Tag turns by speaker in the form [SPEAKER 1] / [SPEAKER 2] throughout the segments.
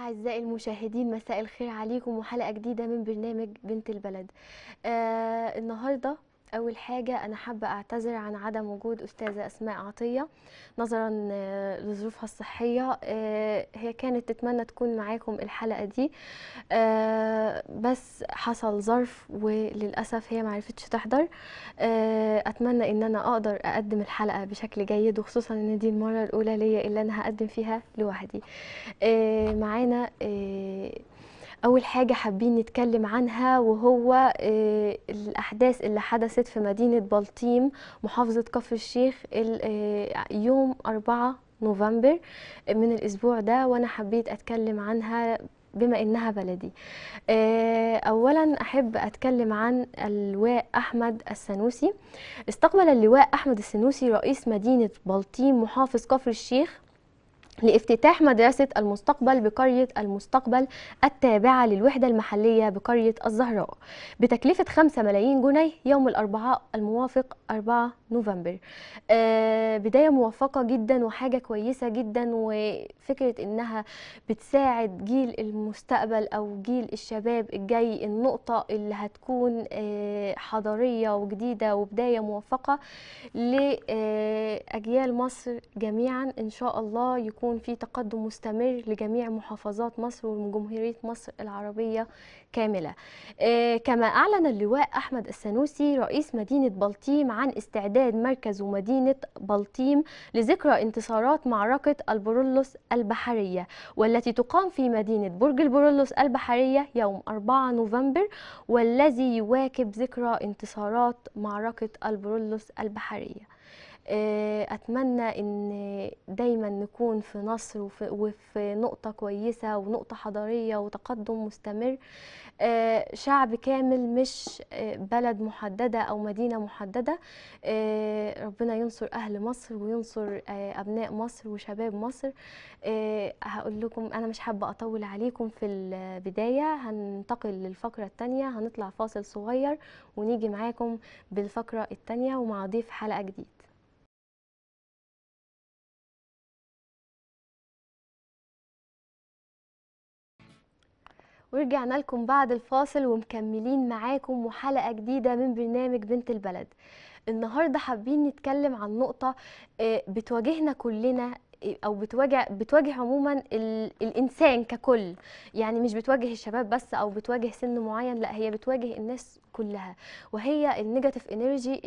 [SPEAKER 1] أعزائي المشاهدين مساء الخير عليكم وحلقة جديدة من برنامج بنت البلد آه النهاردة أول حاجة أنا حابة أعتذر عن عدم وجود أستاذة أسماء عطية نظرا آه، لظروفها الصحية آه هي كانت تتمنى تكون معاكم الحلقة دي آه بس حصل ظرف وللأسف هي معرفتش تحضر آه أتمنى إن أنا أقدر أقدم الحلقة بشكل جيد وخصوصا إن دي المرة الأولى ليا اللي أنا هقدم فيها لوحدي آه، معانا آه، أول حاجة حابين نتكلم عنها وهو آه، الأحداث اللي حدثت في مدينة بلطيم محافظة كفر الشيخ ال- آه، يوم 4 نوفمبر من الأسبوع ده وأنا حبيت أتكلم عنها بما إنها بلدي آه، أولا أحب أتكلم عن اللواء أحمد السنوسي استقبل اللواء أحمد السنوسي رئيس مدينة بلطيم محافظ كفر الشيخ لافتتاح مدرسة المستقبل بقرية المستقبل التابعة للوحدة المحلية بقرية الزهراء بتكلفة 5 ملايين جنيه يوم الأربعاء الموافق 4 نوفمبر آه بداية موفقة جدا وحاجة كويسة جدا وفكرة إنها بتساعد جيل المستقبل أو جيل الشباب الجاي النقطة اللي هتكون آه حضارية وجديدة وبداية موفقة لأجيال مصر جميعا إن شاء الله يكون في تقدم مستمر لجميع محافظات مصر وجمهورية مصر العربية كاملة آه، كما أعلن اللواء أحمد السنوسي رئيس مدينة بلطيم عن استعداد مركز ومدينة بلطيم لذكرى انتصارات معركة البرولوس البحرية والتي تقام في مدينة برج البرولوس البحرية يوم 4 نوفمبر والذي يواكب ذكرى انتصارات معركة البرولوس البحرية آه، أتمنى إن دايما نكون في نصر وفي, وفي نقطة كويسة ونقطة حضارية وتقدم مستمر آه، شعب كامل مش آه، بلد محددة أو مدينة محددة آه، ربنا ينصر أهل مصر وينصر آه، أبناء مصر وشباب مصر آه، هقول لكم أنا مش حابة أطول عليكم في البداية هننتقل للفقرة التانية هنطلع فاصل صغير ونيجي معاكم بالفقرة التانية ومع ضيف حلقة جديد ورجعنا لكم بعد الفاصل ومكملين معاكم وحلقة جديدة من برنامج بنت البلد النهاردة حابين نتكلم عن نقطة آه، بتواجهنا كلنا آه، او بتواجه بتواجه عموما ال... الانسان ككل يعني مش بتواجه الشباب بس او بتواجه سن معين لا هي بتواجه الناس كلها وهي النيجاتيف انرجي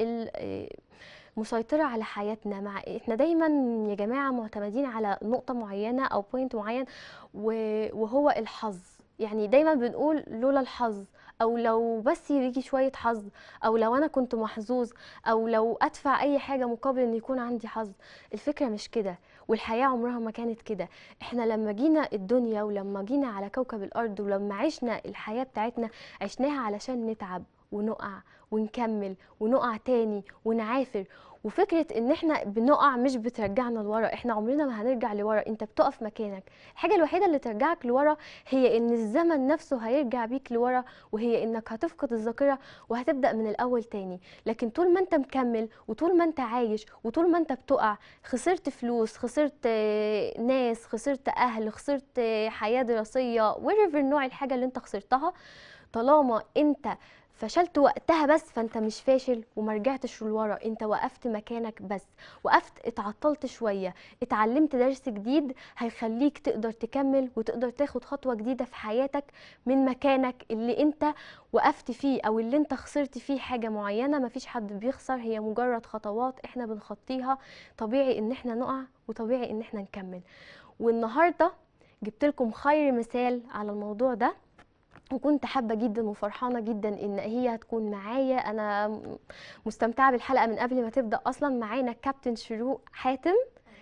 [SPEAKER 1] مسيطرة على حياتنا مع احنا دايما يا جماعة معتمدين على نقطة معينة او بوينت معين و- وهو الحظ يعني دايما بنقول لولا الحظ او لو بس يجي شوية حظ او لو انا كنت محظوظ او لو ادفع اي حاجة مقابل ان يكون عندي حظ الفكرة مش كده والحياة عمرها ما كانت كده احنا لما جينا الدنيا ولما جينا على كوكب الارض ولما عشنا الحياة بتاعتنا عشناها علشان نتعب ونقع ونكمل ونقع تاني ونعافر وفكرة ان احنا بنقع مش بترجعنا لورا احنا عمرنا ما هنرجع لورا انت بتقف مكانك الحاجة الوحيدة اللي ترجعك لورا هي ان الزمن نفسه هيرجع بيك لورا وهي انك هتفقد الذاكرة وهتبدأ من الاول تاني لكن طول ما انت مكمل وطول ما انت عايش وطول ما انت بتقع خسرت فلوس خسرت آه، ناس خسرت اهل خسرت آه، حياة دراسية whatever نوع الحاجة اللي انت خسرتها طالما انت فشلت وقتها بس فانت مش فاشل وما رجعتش لورا انت وقفت مكانك بس وقفت اتعطلت شويه اتعلمت درس جديد هيخليك تقدر تكمل وتقدر تاخد خطوه جديده في حياتك من مكانك اللي انت وقفت فيه او اللي انت خسرت فيه حاجه معينه مفيش حد بيخسر هي مجرد خطوات احنا بنخطيها طبيعي ان احنا نقع وطبيعي ان احنا نكمل والنهارده جبت لكم خير مثال على الموضوع ده وكنت حابة جدا وفرحانة جدا ان هي هتكون معايا انا م- مستمتعة بالحلقة من قبل ما تبدأ اصلا معانا كابتن شروق حاتم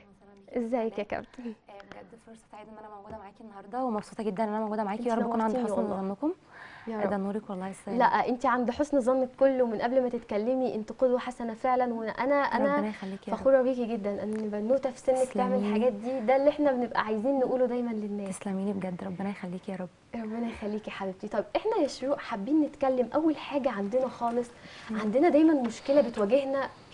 [SPEAKER 1] ازيك يا كابتن
[SPEAKER 2] آه، بجد فرصه سعيده ان انا موجوده معاكي النهارده ومبسوطه جدا ان انا موجوده معاكي
[SPEAKER 1] انتي
[SPEAKER 2] يا رب اكون عند
[SPEAKER 1] نورتيني
[SPEAKER 2] حسن
[SPEAKER 1] والله.
[SPEAKER 2] ظنكم
[SPEAKER 1] يا
[SPEAKER 2] آه، ده
[SPEAKER 1] رب
[SPEAKER 2] نورك والله يستاهل
[SPEAKER 1] لا انت عند حسن ظنك كله من قبل ما تتكلمي انت قدوة حسنة فعلا وانا انا
[SPEAKER 2] ربنا
[SPEAKER 1] انا
[SPEAKER 2] يخليكي يا رب
[SPEAKER 1] فخورة بيكي جدا ان بنوتة في سنك تعمل
[SPEAKER 2] تسلمي.
[SPEAKER 1] الحاجات دي ده اللي احنا بنبقى عايزين نقوله دايما للناس
[SPEAKER 2] تسلمي لي بجد ربنا يخليكي يا رب
[SPEAKER 1] ربنا يخليكي يا حبيبتي طب احنا يا شروق حابين نتكلم اول حاجه عندنا خالص عندنا دايما مشكله بتواجهنا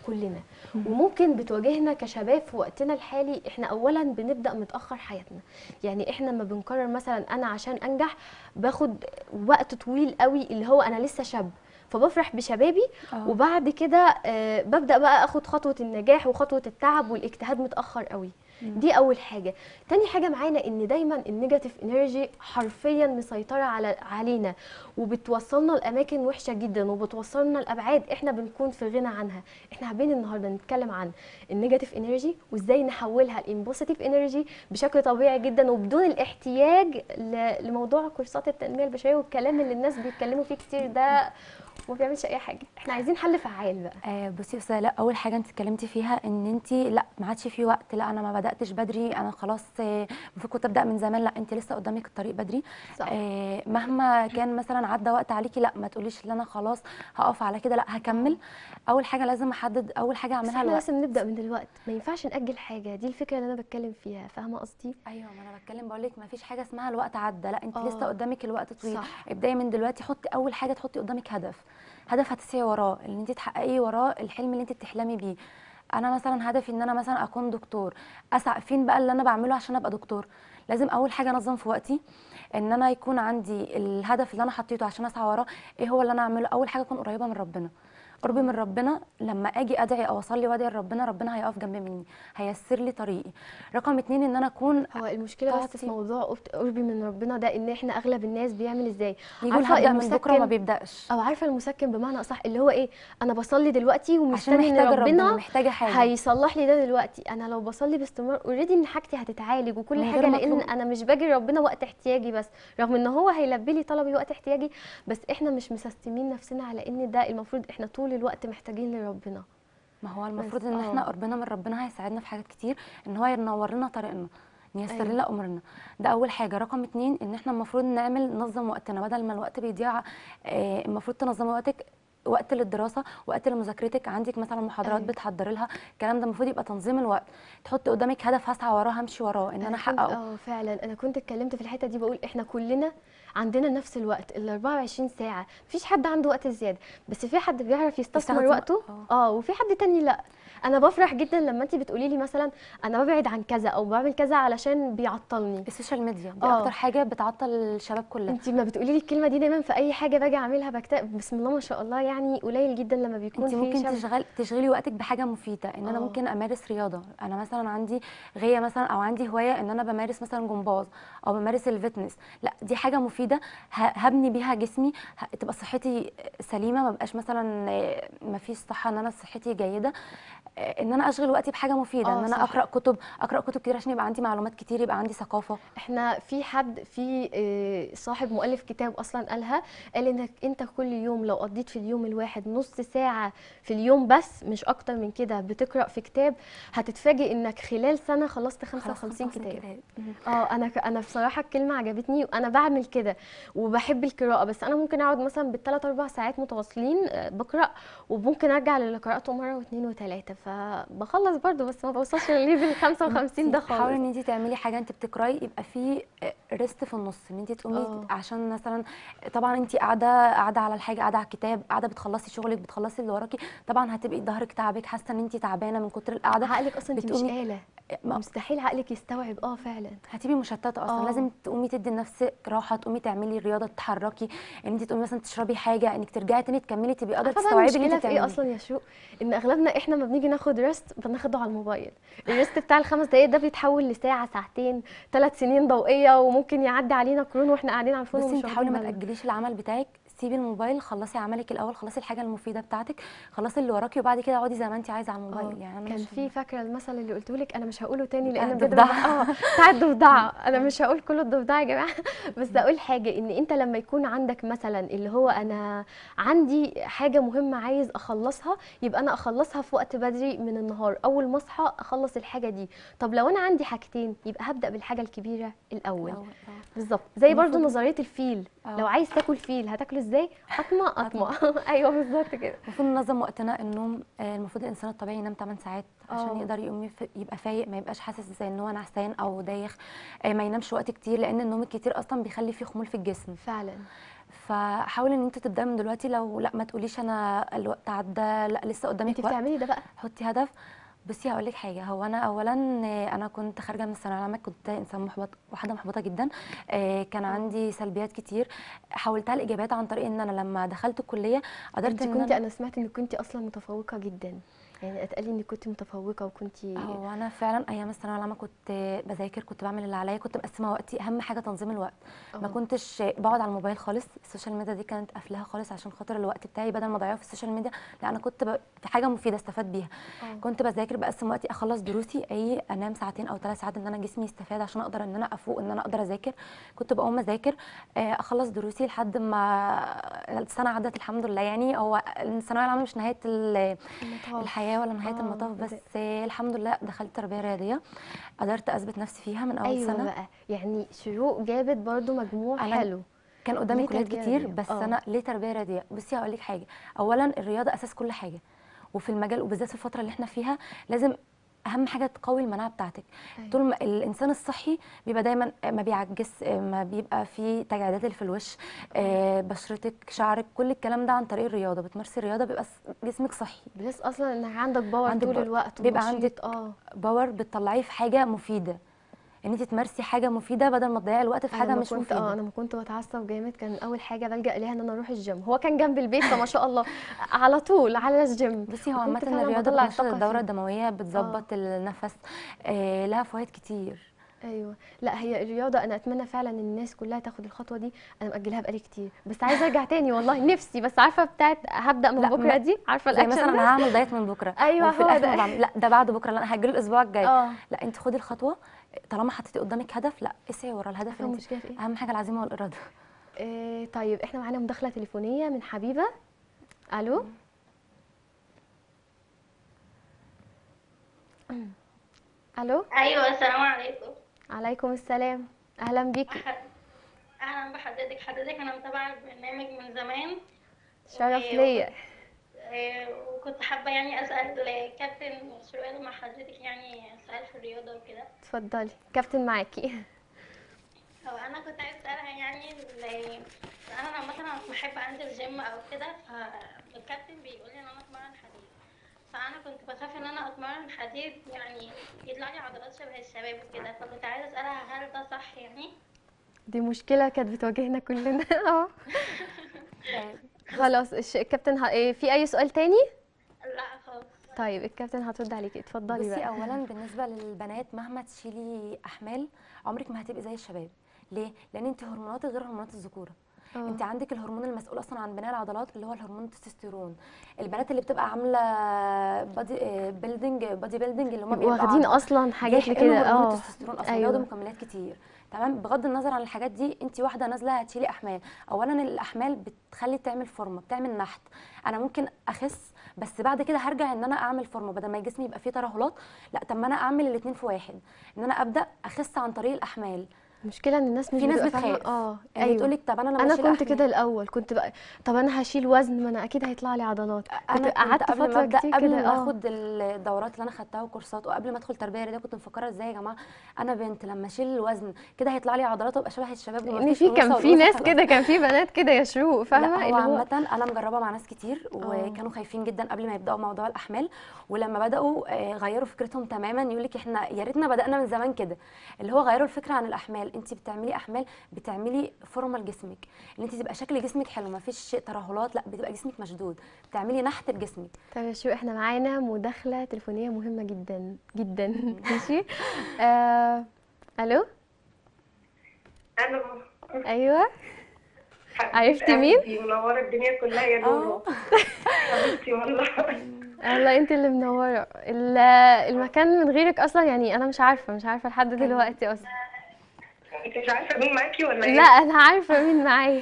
[SPEAKER 1] كلنا وممكن بتواجهنا كشباب في وقتنا الحالي احنا اولا بنبدا متاخر حياتنا يعني احنا لما بنقرر مثلا انا عشان انجح باخد وقت طويل قوي اللي هو انا لسه شاب فبفرح بشبابي
[SPEAKER 2] آه.
[SPEAKER 1] وبعد كده آه، ببدا بقى اخد خطوه النجاح وخطوه التعب والاجتهاد متاخر قوي دي اول حاجه تاني حاجه معانا ان دايما النيجاتيف انرجي حرفيا مسيطره على علينا وبتوصلنا لاماكن وحشه جدا وبتوصلنا لابعاد احنا بنكون في غنى عنها احنا حابين النهارده نتكلم عن النيجاتيف انرجي وازاي نحولها للبوزيتيف انرجي بشكل طبيعي جدا وبدون الاحتياج ل- لموضوع كورسات التنميه البشريه والكلام اللي الناس بيتكلموا فيه كتير ده وما بيعملش اي حاجه احنا عايزين حل فعال بقى
[SPEAKER 2] آه بصي يا استاذه لا اول حاجه انت اتكلمتي فيها ان انت لا ما عادش في وقت لا انا ما بداتش بدري انا خلاص آه، المفروض كنت ابدا من زمان لا انت لسه قدامك الطريق بدري
[SPEAKER 1] صح.
[SPEAKER 2] آه مهما كان مثلا عدى وقت عليكي لا ما تقوليش ان انا خلاص هقف على كده لا هكمل اول حاجه لازم احدد اول حاجه
[SPEAKER 1] بس
[SPEAKER 2] اعملها
[SPEAKER 1] احنا
[SPEAKER 2] الوقت
[SPEAKER 1] لازم نبدا من دلوقتي ما ينفعش ناجل حاجه دي الفكره اللي انا بتكلم فيها فاهمه قصدي
[SPEAKER 2] ايوه ما انا بتكلم بقول لك ما فيش حاجه اسمها الوقت عدى لا انت
[SPEAKER 1] آه.
[SPEAKER 2] لسه قدامك الوقت طويل
[SPEAKER 1] صح.
[SPEAKER 2] ابداي من دلوقتي حطي اول حاجه تحطي قدامك هدف هدف هتسعي وراه اللي انت تحققي وراه الحلم اللي انت بتحلمي بيه انا مثلا هدفي ان انا مثلا اكون دكتور اسعى فين بقى اللي انا بعمله عشان ابقى دكتور لازم اول حاجه انظم في وقتي ان انا يكون عندي الهدف اللي انا حطيته عشان اسعى وراه ايه هو اللي انا اعمله اول حاجه اكون قريبه من ربنا قربي من ربنا لما اجي ادعي او اصلي وادعي لربنا ربنا هيقف جنب مني هيسر لي طريقي رقم اتنين ان انا اكون
[SPEAKER 1] هو المشكله بس في
[SPEAKER 2] طاقتي.
[SPEAKER 1] موضوع قرب- قربي من ربنا ده ان احنا اغلب الناس بيعمل ازاي
[SPEAKER 2] يقول
[SPEAKER 1] عارفة
[SPEAKER 2] هبدا من بكره وما
[SPEAKER 1] المسكن-
[SPEAKER 2] بيبداش
[SPEAKER 1] او عارفه المسكن بمعنى اصح اللي هو ايه انا بصلي دلوقتي
[SPEAKER 2] عشان
[SPEAKER 1] ومستني ان
[SPEAKER 2] محتاجه ربنا
[SPEAKER 1] ربنا
[SPEAKER 2] محتاجه حاجه
[SPEAKER 1] هيصلح لي ده دلوقتي انا لو بصلي باستمرار اوريدي ان حاجتي هتتعالج وكل
[SPEAKER 2] من غير
[SPEAKER 1] حاجه لان
[SPEAKER 2] مطلوب.
[SPEAKER 1] انا مش باجي ربنا وقت احتياجي بس رغم ان هو هيلبي لي طلبي وقت احتياجي بس احنا مش مسستمين نفسنا على ان ده المفروض احنا طول الوقت محتاجين لربنا
[SPEAKER 2] ما هو المفروض
[SPEAKER 1] بس-
[SPEAKER 2] ان
[SPEAKER 1] آه.
[SPEAKER 2] احنا قربنا من ربنا هيساعدنا في حاجات كتير ان هو ينور لنا طريقنا ييسر
[SPEAKER 1] أيوة.
[SPEAKER 2] لنا امورنا ده اول حاجه رقم اتنين ان احنا المفروض نعمل ننظم وقتنا بدل ما الوقت بيضيع آه، المفروض تنظمي وقتك وقت للدراسه وقت لمذاكرتك عندك مثلا محاضرات
[SPEAKER 1] أيوة.
[SPEAKER 2] بتحضري لها الكلام ده المفروض يبقى تنظيم الوقت تحطي قدامك هدف هسعى وراه همشي وراه ان انا
[SPEAKER 1] كنت-
[SPEAKER 2] احققه
[SPEAKER 1] اه فعلا انا كنت اتكلمت في الحته دي بقول احنا كلنا عندنا نفس الوقت ال 24 ساعه مفيش حد عنده وقت زياده بس في حد بيعرف يستثمر
[SPEAKER 2] يستخدم-
[SPEAKER 1] وقته
[SPEAKER 2] آه.
[SPEAKER 1] اه وفي حد تاني لا انا بفرح جدا لما انت بتقولي لي مثلا انا ببعد عن كذا او بعمل كذا علشان بيعطلني
[SPEAKER 2] السوشيال ميديا دي
[SPEAKER 1] آه.
[SPEAKER 2] اكتر حاجه بتعطل الشباب كلها
[SPEAKER 1] انت ما بتقولي لي الكلمه دي دايما في اي حاجه باجي اعملها بكتئب بسم الله ما شاء الله يعني قليل جدا لما بيكون
[SPEAKER 2] انت
[SPEAKER 1] في
[SPEAKER 2] ممكن
[SPEAKER 1] شاب
[SPEAKER 2] تشغل تشغلي وقتك بحاجه مفيده ان انا
[SPEAKER 1] اه.
[SPEAKER 2] ممكن امارس رياضه انا مثلا عندي غيه مثلا او عندي هوايه ان انا بمارس مثلا جمباز او بمارس الفتنس لا دي حاجه مفيده ه- هبني بيها جسمي ه- تبقى صحتي سليمه ما بقاش مثلا آه، ما فيش صحه ان انا صحتي جيده آه، ان انا اشغل وقتي بحاجه مفيده
[SPEAKER 1] اه
[SPEAKER 2] ان انا
[SPEAKER 1] صح.
[SPEAKER 2] اقرا كتب اقرا كتب كتير عشان يبقى عندي معلومات كتير يبقى عندي ثقافه
[SPEAKER 1] احنا في حد في اه، صاحب مؤلف كتاب اصلا قالها قال انك انت كل يوم لو قضيت في اليوم الواحد نص ساعة في اليوم بس مش اكتر من كده بتقرأ في كتاب هتتفاجئ انك خلال سنة خلصت 55 كتاب اه انا ك- انا بصراحه الكلمه عجبتني وانا بعمل كده وبحب القراءه بس انا ممكن اقعد مثلا بالثلاث اربع ساعات متواصلين آه، بقرا وممكن ارجع للي قراته مره واثنين وثلاثه فبخلص برضو بس ما بوصلش للليفل 55 ده
[SPEAKER 2] حاولي
[SPEAKER 1] خالص
[SPEAKER 2] ان انت تعملي حاجه انت بتقراي يبقى في ريست في النص ان انت تقومي
[SPEAKER 1] اه.
[SPEAKER 2] عشان مثلا طبعا انت قاعده قاعده على الحاجه قاعده على الكتاب قاعده بتخلصي شغلك بتخلصي اللي وراكي طبعا هتبقي ظهرك تعبك حاسه ان انت تعبانه من كتر القعده
[SPEAKER 1] عقلك اصلا انت مش
[SPEAKER 2] بتقومي-
[SPEAKER 1] آلة
[SPEAKER 2] ما-
[SPEAKER 1] مستحيل عقلك يستوعب اه فعلا
[SPEAKER 2] هتبقي مشتته اصلا
[SPEAKER 1] اه.
[SPEAKER 2] لازم تقومي تدي لنفسك راحه تقومي تعملي رياضه تتحركي ان انت تقومي مثلا تشربي حاجه انك ترجعي تاني تكملي تبقي قادره
[SPEAKER 1] عارفه بقى
[SPEAKER 2] تستوعبي اللي
[SPEAKER 1] المشكله
[SPEAKER 2] انت
[SPEAKER 1] في ايه
[SPEAKER 2] بتعمليه
[SPEAKER 1] اصلا يا شروق ان اغلبنا احنا ما بنيجي ناخد ريست بناخده على الموبايل الريست بتاع الخمس دقايق ده بيتحول لساعه ساعتين ثلاث سنين ضوئيه وممكن يعدي علينا قرون واحنا قاعدين على الفون
[SPEAKER 2] بصي
[SPEAKER 1] ومش
[SPEAKER 2] انت حاولي ما
[SPEAKER 1] واخدين بالنا.
[SPEAKER 2] تاجليش العمل بتاعك سيبي الموبايل خلصي عملك الاول خلصي الحاجه المفيده بتاعتك خلصي اللي وراكي وبعد كده اقعدي زي ما انت عايزه على الموبايل
[SPEAKER 1] اه
[SPEAKER 2] يعني انا
[SPEAKER 1] كان
[SPEAKER 2] مش
[SPEAKER 1] في فاكره المثل اللي قلته لك انا مش هقوله تاني لان
[SPEAKER 2] بتاع
[SPEAKER 1] بجد
[SPEAKER 2] الضفدعة.
[SPEAKER 1] اه بتاع الضفدعه انا مش هقول كل الضفدعه يا جماعه بس اقول حاجه ان انت لما يكون عندك مثلا اللي هو انا عندي حاجه مهمه عايز اخلصها يبقى انا اخلصها في وقت بدري من النهار اول ما اصحى اخلص الحاجه دي طب لو انا عندي حاجتين يبقى هبدا بالحاجه الكبيره الاول
[SPEAKER 2] الأول، اه.
[SPEAKER 1] بالظبط زي برضو
[SPEAKER 2] المفروض-
[SPEAKER 1] نظريه الفيل
[SPEAKER 2] اه.
[SPEAKER 1] لو عايز تاكل فيل هتاكله ازاي اطمع اطمع ايوه بالظبط كده
[SPEAKER 2] المفروض ننظم وقتنا النوم آه، المفروض الانسان الطبيعي ينام 8 ساعات عشان
[SPEAKER 1] اه.
[SPEAKER 2] يقدر يقوم يف- يبقى فايق ما يبقاش حاسس زي ان هو نعسان او دايخ آه، ما ينامش وقت كتير لان النوم الكتير اصلا بيخلي فيه خمول في الجسم
[SPEAKER 1] فعلا
[SPEAKER 2] فحاولي ان انت تبداي من دلوقتي لو لا ما تقوليش انا الوقت عدى لا لسه قدامك
[SPEAKER 1] انت
[SPEAKER 2] وقت
[SPEAKER 1] بتعملي ده بقى
[SPEAKER 2] حطي هدف بصي هقول لك حاجه هو انا اولا آه، انا كنت خارجه من الثانويه العامه كنت انسان محبط واحده محبطه جدا آه، كان عندي سلبيات كتير حولتها لايجابيات عن طريق ان انا لما دخلت الكليه قدرت
[SPEAKER 1] انت
[SPEAKER 2] ان
[SPEAKER 1] كنت
[SPEAKER 2] انا
[SPEAKER 1] انا سمعت انك كنت اصلا متفوقه جدا يعني اتقالي انك كنت متفوقه وكنت
[SPEAKER 2] هو انا فعلا ايام الثانويه العامه كنت بذاكر كنت بعمل اللي عليا كنت مقسمه وقتي اهم حاجه تنظيم الوقت ما
[SPEAKER 1] اه.
[SPEAKER 2] كنتش بقعد على الموبايل خالص السوشيال ميديا دي كانت قافلاها خالص عشان خاطر الوقت بتاعي بدل ما اضيعه في السوشيال ميديا لا انا كنت ب... في حاجه مفيده استفاد بيها
[SPEAKER 1] اه.
[SPEAKER 2] كنت بذاكر بقسم وقتي اخلص دروسي اي انام ساعتين او ثلاث ساعات ان انا جسمي يستفاد عشان اقدر ان انا افوق ان انا اقدر اذاكر كنت بقوم اذاكر آه، اخلص دروسي لحد ما السنه عدت الحمد لله يعني هو الثانويه العامه مش نهايه ال-
[SPEAKER 1] المطاف.
[SPEAKER 2] الحياه ولا نهايه
[SPEAKER 1] اه،
[SPEAKER 2] المطاف بس
[SPEAKER 1] بدأ.
[SPEAKER 2] آه، الحمد لله دخلت تربيه رياضيه قدرت اثبت نفسي فيها من اول
[SPEAKER 1] ايوه
[SPEAKER 2] سنه
[SPEAKER 1] بقى يعني شروق جابت برضو مجموع
[SPEAKER 2] أنا
[SPEAKER 1] حلو
[SPEAKER 2] كان قدامي
[SPEAKER 1] ليه
[SPEAKER 2] كليات
[SPEAKER 1] تربية
[SPEAKER 2] كتير
[SPEAKER 1] رياضية؟
[SPEAKER 2] بس
[SPEAKER 1] اه.
[SPEAKER 2] انا ليه تربيه رياضيه بصي هقول لك حاجه اولا الرياضه اساس كل حاجه وفي المجال وبالذات في الفتره اللي احنا فيها لازم اهم حاجه تقوي المناعه بتاعتك
[SPEAKER 1] أيوة.
[SPEAKER 2] طول ما الانسان الصحي بيبقى دايما ما بيعجز ما بيبقى فيه تجاعيدات اللي في الوش آه، بشرتك شعرك كل الكلام ده عن طريق الرياضه بتمارسي الرياضه بيبقى س- جسمك صحي
[SPEAKER 1] بلس اصلا انك عندك باور
[SPEAKER 2] عندك
[SPEAKER 1] طول
[SPEAKER 2] باور.
[SPEAKER 1] الوقت
[SPEAKER 2] بيبقى
[SPEAKER 1] ونشيط.
[SPEAKER 2] عندك
[SPEAKER 1] اه
[SPEAKER 2] باور بتطلعيه في حاجه مفيده ان انت تمارسي حاجه مفيده بدل ما تضيعي الوقت في
[SPEAKER 1] انا
[SPEAKER 2] حاجه
[SPEAKER 1] لما
[SPEAKER 2] مش
[SPEAKER 1] كنت اه
[SPEAKER 2] مفيده
[SPEAKER 1] انا لما كنت بتعصب جامد كان اول حاجه بلجأ اليها ان انا اروح الجيم هو كان جنب البيت فما شاء الله على طول على الجيم
[SPEAKER 2] بصي هو
[SPEAKER 1] وكنت
[SPEAKER 2] عامة
[SPEAKER 1] فعلا
[SPEAKER 2] الرياضة
[SPEAKER 1] بطلع
[SPEAKER 2] بتنشط
[SPEAKER 1] الطاقة
[SPEAKER 2] الدورة
[SPEAKER 1] فيه.
[SPEAKER 2] الدموية بتظبط النفس آه لها فوائد كتير
[SPEAKER 1] ايوه لا هي الرياضه انا اتمنى فعلا ان الناس كلها تاخد الخطوه دي انا مأجلها بقالي كتير بس عايزه ارجع تاني والله نفسي بس عارفه بتاعت هبدأ من
[SPEAKER 2] لا،
[SPEAKER 1] بكره
[SPEAKER 2] ما-
[SPEAKER 1] دي عارفه
[SPEAKER 2] زي
[SPEAKER 1] الاكشن
[SPEAKER 2] مثلا
[SPEAKER 1] ده
[SPEAKER 2] انا هعمل دايت من بكرة
[SPEAKER 1] أيوة،
[SPEAKER 2] وفي
[SPEAKER 1] هو
[SPEAKER 2] الاخر
[SPEAKER 1] ده.
[SPEAKER 2] ما بعمل لا ده بعد بكرة لا انا هاجله الاسبوع الجاي
[SPEAKER 1] اه
[SPEAKER 2] لا انت خدي الخطوة طالما حطيتي قدامك هدف لا اسعي ورا الهدف
[SPEAKER 1] عارفه
[SPEAKER 2] اللي انت
[SPEAKER 1] المشكله في ايه
[SPEAKER 2] اهم حاجة العزيمة والإرادة
[SPEAKER 1] إيه طيب احنا معانا مداخله تليفونيه من حبيبه الو الو
[SPEAKER 3] ايوه السلام عليكم
[SPEAKER 1] عليكم السلام اهلا بيكي
[SPEAKER 3] أح- اهلا بحضرتك حضرتك انا متابعه البرنامج من زمان
[SPEAKER 1] شرف
[SPEAKER 3] و-
[SPEAKER 1] ليا
[SPEAKER 3] آه، وكنت حابه يعني اسال كابتن سؤال مع حضرتك يعني سؤال في الرياضه وكده
[SPEAKER 1] اتفضلي كابتن معاكي
[SPEAKER 3] هو انا كنت عايزه اسالها يعني ال- انا لما مثلا بحب انزل جيم او كده فالكابتن بيقول لي ان انا اتمرن حديد فانا كنت بخاف ان انا اتمرن حديد يعني يطلع لي عضلات شبه الشباب وكده فكنت عايزه اسالها هل ده صح يعني
[SPEAKER 1] دي مشكله كانت بتواجهنا كلنا اه خلاص الش- الكابتن ه... إيه في اي سؤال تاني
[SPEAKER 3] لا خالص
[SPEAKER 1] طيب الكابتن هترد عليكي اتفضلي
[SPEAKER 2] بصي
[SPEAKER 1] بقى
[SPEAKER 2] اولا بالنسبة للبنات مهما تشيلي احمال عمرك ما هتبقي زي الشباب ليه؟ لان انت هرموناتك غير هرمونات الذكورة
[SPEAKER 1] اه.
[SPEAKER 2] انت عندك الهرمون المسؤول اصلا عن بناء العضلات اللي هو الهرمون التستوستيرون البنات اللي بتبقى عامله بادي بيلدينج بادي بيلدينج اللي هم بيبقوا
[SPEAKER 1] واخدين
[SPEAKER 2] عضل.
[SPEAKER 1] اصلا حاجات
[SPEAKER 2] بيحقنوا
[SPEAKER 1] لكده
[SPEAKER 2] هرمون
[SPEAKER 1] اه
[SPEAKER 2] التستوستيرون اصلا
[SPEAKER 1] ايوه
[SPEAKER 2] بياخدوا مكملات كتير تمام بغض النظر عن الحاجات دي انت واحده نازله هتشيلي احمال اولا الاحمال بتخلي تعمل فورمه بتعمل نحت انا ممكن اخس بس بعد كده هرجع ان انا اعمل فورمه بدل ما جسمي يبقى فيه ترهلات لا طب ما انا اعمل الاثنين في واحد ان انا ابدا اخس عن طريق الاحمال
[SPEAKER 1] المشكله ان الناس مش
[SPEAKER 2] في ناس
[SPEAKER 1] بتبقى فاهمة-
[SPEAKER 2] بتخاف
[SPEAKER 1] اه
[SPEAKER 2] يعني
[SPEAKER 1] ايوه
[SPEAKER 2] تقول لك طب انا لما
[SPEAKER 1] انا
[SPEAKER 2] أشيل
[SPEAKER 1] كنت
[SPEAKER 2] أحمال-
[SPEAKER 1] كده الاول كنت بقى طب انا هشيل وزن ما انا اكيد هيطلع لي عضلات كنت
[SPEAKER 2] انا كنت
[SPEAKER 1] قعدت
[SPEAKER 2] قبل ما
[SPEAKER 1] فتره
[SPEAKER 2] ابدا
[SPEAKER 1] كتير
[SPEAKER 2] قبل
[SPEAKER 1] كده
[SPEAKER 2] ما
[SPEAKER 1] اه
[SPEAKER 2] اخد الدورات اللي انا خدتها وكورسات وقبل ما ادخل تربيه رياضيه كنت مفكره ازاي يا جماعه انا بنت لما اشيل الوزن كده هيطلع لي عضلات وابقى شبه الشباب
[SPEAKER 1] يعني
[SPEAKER 2] ومفيش
[SPEAKER 1] في كان
[SPEAKER 2] أنوثة
[SPEAKER 1] في
[SPEAKER 2] والأنوثة
[SPEAKER 1] ناس
[SPEAKER 2] خلاص.
[SPEAKER 1] كده كان في بنات كده يا شروق
[SPEAKER 2] لا
[SPEAKER 1] فاهمه
[SPEAKER 2] هو
[SPEAKER 1] اللي هو
[SPEAKER 2] عامة أنا مجربة مع ناس كتير وكانوا خايفين جدا قبل ما يبدأوا موضوع الأحمال ولما بدأوا آه، غيروا فكرتهم تماما يقول لك إحنا يا ريتنا بدأنا من زمان كده اللي هو غيروا الفكرة عن الأحمال أنت بتعملي أحمال بتعملي فورمة لجسمك إن أنت تبقى شكل جسمك حلو ما فيش ترهلات لا بتبقى جسمك مشدود بتعملي نحت لجسمك
[SPEAKER 1] طب يا شروق احنا معانا مداخله تليفونيه مهمه جدا جدا ماشي آه... الو
[SPEAKER 4] الو
[SPEAKER 1] ايوه
[SPEAKER 4] حبيبة
[SPEAKER 1] عرفتي مين؟
[SPEAKER 4] قلبي، منورة الدنيا كلها يا لولو حبيبتي والله
[SPEAKER 1] والله انت اللي منوره ال- المكان من غيرك اصلا يعني انا مش عارفه مش عارفه لحد دلوقتي اصلا
[SPEAKER 4] انت مش عارفة مين معاكي ولا ايه؟
[SPEAKER 1] لا انا عارفه مين معايا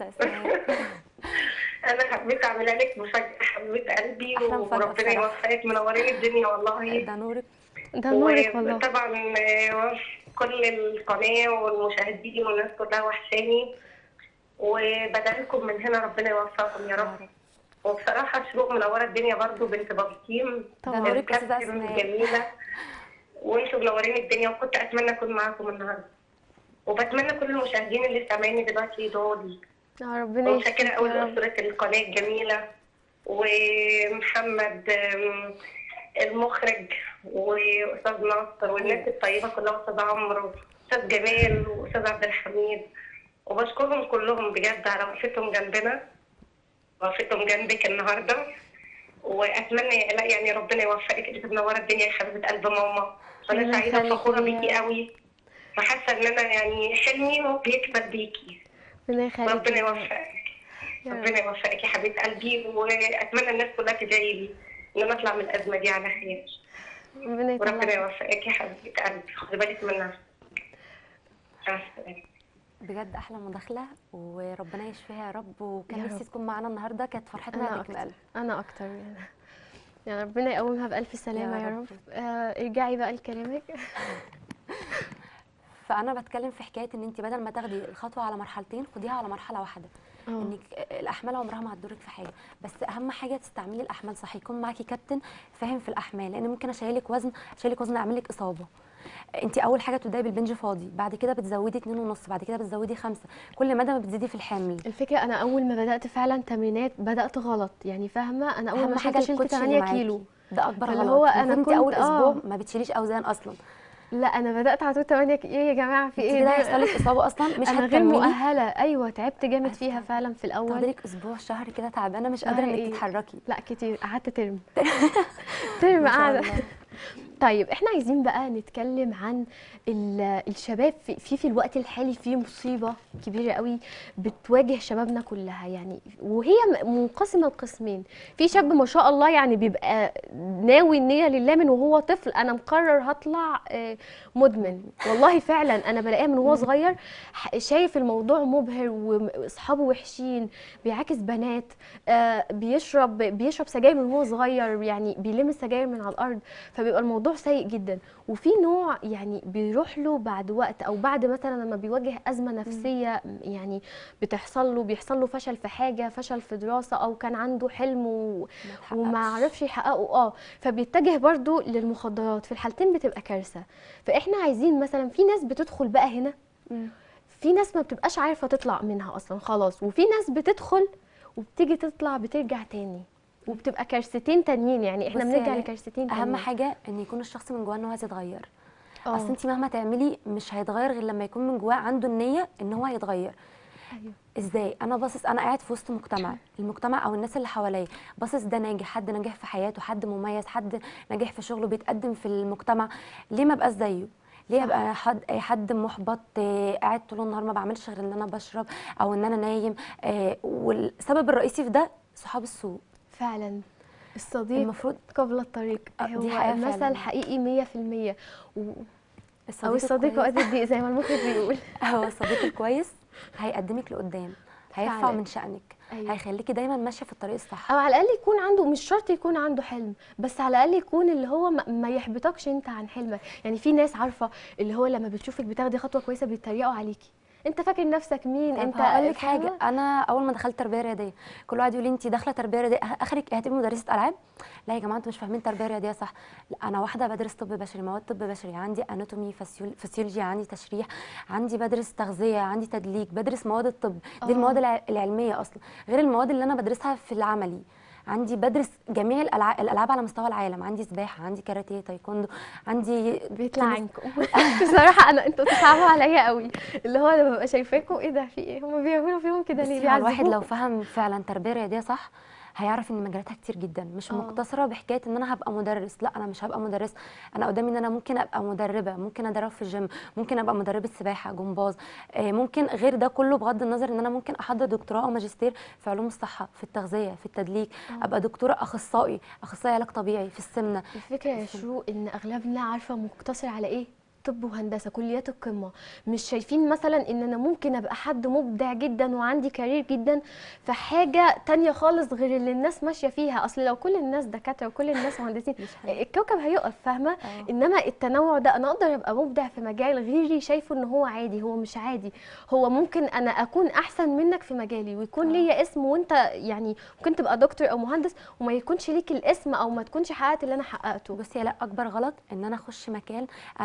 [SPEAKER 4] انا حبيت اعملها لك مفاجأة حبيبة قلبي
[SPEAKER 2] أحلى مفاجأة
[SPEAKER 4] وربنا
[SPEAKER 2] بصراحة.
[SPEAKER 4] يوفقك منورين الدنيا والله
[SPEAKER 2] ده نورك
[SPEAKER 1] ده نورك والله
[SPEAKER 4] وطبعا آه، كل القناة والمشاهدين والناس كلها وحشاني وبدعيلكم من هنا ربنا يوفقكم يا رب وبصراحة شروق منورة الدنيا برضو بنت بابتيم
[SPEAKER 1] طبعا.
[SPEAKER 2] ده نورك أستاذة
[SPEAKER 4] الكابتن
[SPEAKER 2] أسماء.
[SPEAKER 4] جميلة وانتوا منورين الدنيا وكنت اتمنى اكون معاكم النهارده وبتمنى كل المشاهدين اللي سامعيني دلوقتي يدعوا لي
[SPEAKER 1] يا ربنا يشفيك
[SPEAKER 4] ومتشكرة قوي
[SPEAKER 1] يا رب
[SPEAKER 4] لأسرة القناة الجميلة ومحمد آم، المخرج وأستاذ ناصر والناس الطيبة كلها أستاذ عمرو وأستاذ جمال وأستاذ عبد الحميد وبشكرهم كلهم بجد على وقفتهم جنبنا وقفتهم جنبك النهاردة وأتمنى لا يعني ربنا يوفقك أنت منورة الدنيا يا حبيبة قلب ماما
[SPEAKER 1] الله
[SPEAKER 4] وأنا سعيدة
[SPEAKER 1] يخليك
[SPEAKER 4] وفخورة
[SPEAKER 1] يا
[SPEAKER 4] بيكي
[SPEAKER 1] رب.
[SPEAKER 4] قوي وحاسة إن أنا يعني حلمي هو بيكمل بيكي
[SPEAKER 1] ربنا يخليك
[SPEAKER 4] ربنا
[SPEAKER 1] يا رب.
[SPEAKER 4] يوفقك
[SPEAKER 1] يا رب.
[SPEAKER 4] ربنا يوفقك يا حبيبه قلبي واتمنى الناس كلها تدعي لي ان انا اطلع من الازمه دي على خير
[SPEAKER 1] ربنا
[SPEAKER 4] وربنا
[SPEAKER 1] يطلعك
[SPEAKER 4] يوفقك يا حبيبه قلبي خدي بالك من نفسك مع السلامه
[SPEAKER 2] بجد احلى مداخله وربنا يشفيها يا رب وكان
[SPEAKER 1] يا
[SPEAKER 2] نفسي
[SPEAKER 1] رب.
[SPEAKER 2] تكون معانا النهارده كانت فرحتنا
[SPEAKER 1] انا
[SPEAKER 2] بك من
[SPEAKER 1] اكتر
[SPEAKER 2] قلب
[SPEAKER 1] انا اكتر يعني يا ربنا يقومها بألف سلامة
[SPEAKER 2] يا
[SPEAKER 1] يا
[SPEAKER 2] رب.
[SPEAKER 1] رب آه ارجعي بقى لكلامك
[SPEAKER 2] فانا بتكلم في حكايه ان انت بدل ما تاخدي الخطوه على مرحلتين خديها على مرحله واحده
[SPEAKER 1] اه
[SPEAKER 2] انك الاحمال عمرها ما هتضرك في حاجه بس اهم حاجه تستعملي الاحمال صح يكون معاكي كابتن فاهم في الاحمال لان ممكن اشيلك وزن اشيلك وزن اعمل لك اصابه انت اول حاجه بتبداي بالبنج فاضي بعد كده بتزودي اتنين ونص بعد كده بتزودي خمسة كل مدى ما بتزيدي في الحمل
[SPEAKER 1] الفكرة أنا أول ما بدأت فعلا تمرينات بدأت غلط يعني فاهمة أنا أول
[SPEAKER 2] اهم
[SPEAKER 1] ما
[SPEAKER 2] حاجه
[SPEAKER 1] شلت شلت
[SPEAKER 2] الكوتش اللي
[SPEAKER 1] 8
[SPEAKER 2] معاكي.
[SPEAKER 1] كيلو
[SPEAKER 2] ده اكبر
[SPEAKER 1] فاللي
[SPEAKER 2] غلط
[SPEAKER 1] هو أنا
[SPEAKER 2] المفروض انت
[SPEAKER 1] كنت-
[SPEAKER 2] اول اسبوع
[SPEAKER 1] آه.
[SPEAKER 2] ما بتشيليش اوزان اصلا
[SPEAKER 1] لا أنا بدأت على طول 8 كيلو إيه يا جماعة في
[SPEAKER 2] انت
[SPEAKER 1] إيه
[SPEAKER 2] كده
[SPEAKER 1] ده؟
[SPEAKER 2] هيحصل لك اصابه اصلا مش
[SPEAKER 1] أنا غير
[SPEAKER 2] هتكملي
[SPEAKER 1] مؤهلة أيوة تعبت جامد فيها فعلا في
[SPEAKER 2] تاخدي
[SPEAKER 1] الأول
[SPEAKER 2] لك اسبوع شهر كده تعبانه مش
[SPEAKER 1] لا
[SPEAKER 2] قادره انك
[SPEAKER 1] إيه.
[SPEAKER 2] تتحركي
[SPEAKER 1] لا كتير قعدت ترم ترم
[SPEAKER 2] ما شاء
[SPEAKER 1] قاعدة
[SPEAKER 2] الله.
[SPEAKER 1] طيب احنا عايزين بقى نتكلم عن ال- الشباب في في, في الوقت الحالي في مصيبة كبيرة قوي بتواجه شبابنا كلها يعني وهي م- منقسمة لقسمين في شاب ما شاء الله يعني بيبقى ناوي النية لله من وهو طفل انا مقرر هطلع آه، مدمن والله فعلا انا بلاقيها من وهو صغير ح- شايف الموضوع مبهر واصحابه وحشين بيعاكس بنات آه، بيشرب بيشرب سجاير من وهو صغير يعني بيلم السجاير من على الارض فبيبقى الموضوع سيء جدا وفي نوع يعني بيروح له بعد وقت او بعد مثلا لما بيواجه ازمه نفسيه يعني بتحصل له بيحصل له فشل في حاجه فشل في دراسه او كان عنده حلم و...
[SPEAKER 2] ما
[SPEAKER 1] وما
[SPEAKER 2] تحققش.
[SPEAKER 1] عرفش يحققه اه فبيتجه برضو للمخدرات في الحالتين بتبقى كارثه فاحنا عايزين مثلا في ناس بتدخل بقى هنا
[SPEAKER 2] مم.
[SPEAKER 1] في ناس ما بتبقاش عارفه تطلع منها اصلا خلاص وفي ناس بتدخل وبتيجي تطلع بترجع تاني وبتبقى كارثتين تانيين يعني احنا
[SPEAKER 2] بصي يا
[SPEAKER 1] بنرجع
[SPEAKER 2] آلاء،
[SPEAKER 1] لكارثتين
[SPEAKER 2] اهم
[SPEAKER 1] تانيين
[SPEAKER 2] حاجه ان يكون الشخص من جواه ان هو عايز يتغير
[SPEAKER 1] اه.
[SPEAKER 2] اصل انت مهما تعملي مش هيتغير غير لما يكون من جواه عنده النيه ان هو هيتغير
[SPEAKER 1] ايوه
[SPEAKER 2] ازاي انا باصص انا قاعد في وسط مجتمع المجتمع او الناس اللي حواليا باصص ده ناجح حد ناجح في حياته حد مميز حد ناجح في شغله بيتقدم في المجتمع ليه ما ابقاش زيه ليه ابقى حد حد محبط آه، قاعد طول النهار ما بعملش غير ان انا بشرب او ان انا نايم آه، والسبب الرئيسي في ده صحاب السوق
[SPEAKER 1] فعلا الصديق
[SPEAKER 2] المفروض
[SPEAKER 1] قبل الطريق
[SPEAKER 2] آه،
[SPEAKER 1] هو
[SPEAKER 2] دي حقيقة
[SPEAKER 1] مثل
[SPEAKER 2] فعلا.
[SPEAKER 1] حقيقي مية في المية و...
[SPEAKER 2] الصديق
[SPEAKER 1] أو الصديق
[SPEAKER 2] الكويس-
[SPEAKER 1] وقت الضيق زي ما المخرج بيقول
[SPEAKER 2] هو الصديق الكويس هيقدمك لقدام هيرفع
[SPEAKER 1] فعلا.
[SPEAKER 2] من شأنك
[SPEAKER 1] أيوة.
[SPEAKER 2] هيخليكي دايما ماشيه في الطريق الصح
[SPEAKER 1] او على الاقل يكون عنده مش شرط يكون عنده حلم بس على الاقل يكون اللي هو ما, ما يحبطكش انت عن حلمك يعني في ناس عارفه اللي هو لما بتشوفك بتاخدي خطوه كويسه بيتريقوا عليكي انت فاكر نفسك مين
[SPEAKER 2] طب
[SPEAKER 1] انت
[SPEAKER 2] هقول لك
[SPEAKER 1] فاهمة؟
[SPEAKER 2] حاجه انا اول ما دخلت تربيه رياضيه كل واحد يقول لي انت داخله تربيه رياضيه أخ- اخرك إيه، هتبقي مدرسه العاب لا يا جماعه انتوا مش فاهمين تربيه رياضيه صح لا انا واحده بدرس طب بشري مواد طب بشري عندي اناتومي فسيول- فسيولوجي عندي تشريح عندي بدرس تغذيه عندي تدليك بدرس مواد الطب دي
[SPEAKER 1] آه.
[SPEAKER 2] المواد الع- العلميه اصلا غير المواد اللي انا بدرسها في العملي عندي بدرس جميع الالعاب الالعاب على مستوى العالم عندي سباحه عندي كاراتيه تايكوندو عندي
[SPEAKER 1] بيطلع
[SPEAKER 2] تنس.
[SPEAKER 1] عنكم بصراحه انا انتوا بتصعبوا عليا قوي اللي هو انا ببقى شايفاكم ايه ده في ايه هم بيعملوا فيهم كده ليه
[SPEAKER 2] بصي هو الواحد لو
[SPEAKER 1] بيعذبوكم؟
[SPEAKER 2] فهم فعلا تربيه رياضيه صح هيعرف ان مجالاتها كتير جدا مش
[SPEAKER 1] آه.
[SPEAKER 2] مقتصره بحكايه ان انا هبقى مدرس لا انا مش هبقى مدرس انا قدامي ان انا ممكن ابقى مدربه ممكن ادرب في الجيم ممكن ابقى مدربه سباحه جمباز آه، ممكن غير ده كله بغض النظر ان انا ممكن احضر دكتوراه او ماجستير في علوم الصحه في التغذيه في التدليك ابقى دكتوره اخصائي اخصائي علاج طبيعي في السمنه
[SPEAKER 1] الفكره يا شروق ان اغلبنا عارفه مقتصر على ايه طب وهندسه كليات القمه مش شايفين مثلا ان انا ممكن ابقى حد مبدع جدا وعندي كارير جدا في حاجه تانية خالص غير اللي الناس ماشيه فيها اصل لو كل الناس دكاتره وكل الناس مهندسين
[SPEAKER 2] هي-
[SPEAKER 1] الكوكب هيقف فاهمه
[SPEAKER 2] آه.
[SPEAKER 1] انما التنوع ده انا اقدر ابقى مبدع في مجال غيري شايفه ان هو عادي هو مش عادي هو ممكن انا اكون احسن منك في مجالي ويكون
[SPEAKER 2] آه.
[SPEAKER 1] ليا اسم وانت يعني ممكن تبقى دكتور او مهندس وما يكونش ليك الاسم او ما تكونش حققت اللي انا حققته
[SPEAKER 2] بصي لا اكبر غلط ان انا اخش مكان انا ما كنتش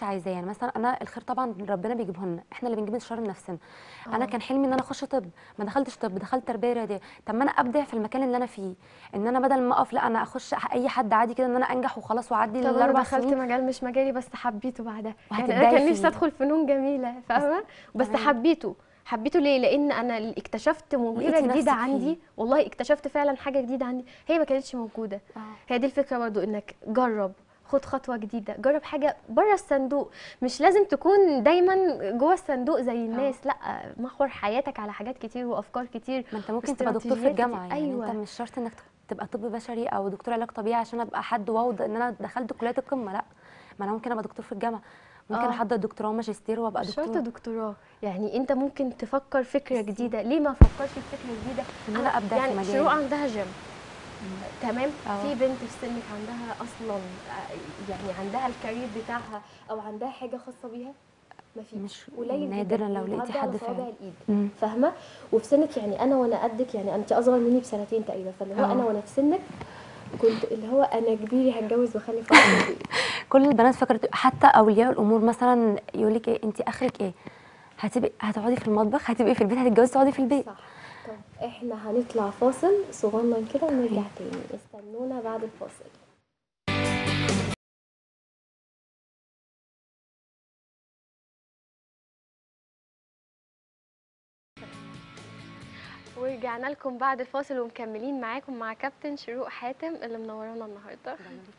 [SPEAKER 2] بكونش عايزاه يعني مثلا انا الخير طبعا ربنا بيجيبه لنا احنا اللي بنجيب الشر لنفسنا انا
[SPEAKER 1] آه.
[SPEAKER 2] كان حلمي ان انا اخش طب ما دخلتش طب دخلت تربيه رياضيه طب ما انا ابدع في المكان اللي انا فيه ان انا بدل ما اقف لا انا اخش اي حد عادي كده ان انا انجح وخلاص واعدي
[SPEAKER 1] طب انا
[SPEAKER 2] الاربع
[SPEAKER 1] دخلت
[SPEAKER 2] سنين
[SPEAKER 1] مجال مش مجالي بس حبيته بعدها يعني انا
[SPEAKER 2] وهتبدعي
[SPEAKER 1] كان نفسي
[SPEAKER 2] فيه.
[SPEAKER 1] ادخل فنون جميله فاهمه بس
[SPEAKER 2] تمام.
[SPEAKER 1] حبيته حبيته ليه لان انا اللي اكتشفت موهبه
[SPEAKER 2] لقيتي
[SPEAKER 1] جديده
[SPEAKER 2] نفسك
[SPEAKER 1] عندي
[SPEAKER 2] فيه.
[SPEAKER 1] والله اكتشفت فعلا حاجه جديده عندي هي ما كانتش موجوده
[SPEAKER 2] آه.
[SPEAKER 1] هي دي الفكره برضو انك جرب خد خطوه جديده جرب حاجه بره الصندوق مش لازم تكون دايما جوه الصندوق زي الناس لا محور حياتك على حاجات كتير وافكار كتير
[SPEAKER 2] ما انت ممكن تبقى دكتور في
[SPEAKER 1] واستراتيجيات
[SPEAKER 2] الجامعه
[SPEAKER 1] كتير.
[SPEAKER 2] يعني
[SPEAKER 1] أيوة.
[SPEAKER 2] انت مش شرط انك تبقى طب بشري او دكتور علاج طبيعي عشان ابقى حد واو ده ان انا دخلت كليه القمه لا ما انا ممكن ابقى دكتور في الجامعه ممكن
[SPEAKER 1] آه.
[SPEAKER 2] احضر دكتوراه وماجستير وابقى
[SPEAKER 1] مش شرط
[SPEAKER 2] دكتور
[SPEAKER 1] دكتوراه يعني انت ممكن تفكر فكره جديده ليه ما فكرش في فكره جديده
[SPEAKER 2] إن أنا أبدع في
[SPEAKER 1] يعني
[SPEAKER 2] مجالي.
[SPEAKER 1] شروق عندها جيم تمام
[SPEAKER 2] آه.
[SPEAKER 1] في بنت في سنك عندها اصلا آه، يعني عندها الكارير بتاعها او عندها حاجه خاصه بيها مفيش
[SPEAKER 2] مش
[SPEAKER 1] قليل جداً،
[SPEAKER 2] نادرا لو
[SPEAKER 1] بيتعدى
[SPEAKER 2] لقيتي
[SPEAKER 1] على
[SPEAKER 2] حد
[SPEAKER 1] صوابع
[SPEAKER 2] فعلا
[SPEAKER 1] الايد
[SPEAKER 2] مم.
[SPEAKER 1] فاهمه وفي سنك يعني انا وانا قدك يعني انت اصغر مني بسنتين تقريبا فاللي هو
[SPEAKER 2] آه.
[SPEAKER 1] انا وانا في سنك كنت اللي هو انا كبيري هتجوز واخلف واحد
[SPEAKER 2] كل البنات فكرت حتى اولياء الامور مثلا يقول لك ايه انت اخرك ايه هتبقي هتقعدي في المطبخ هتبقي في البيت هتتجوزي تقعدي في البيت
[SPEAKER 1] صح طب احنا هنطلع فاصل صغنن كده ونرجع تاني استنونا بعد الفاصل ورجعنا لكم بعد الفاصل ومكملين معاكم مع كابتن شروق حاتم اللي منورانا النهارده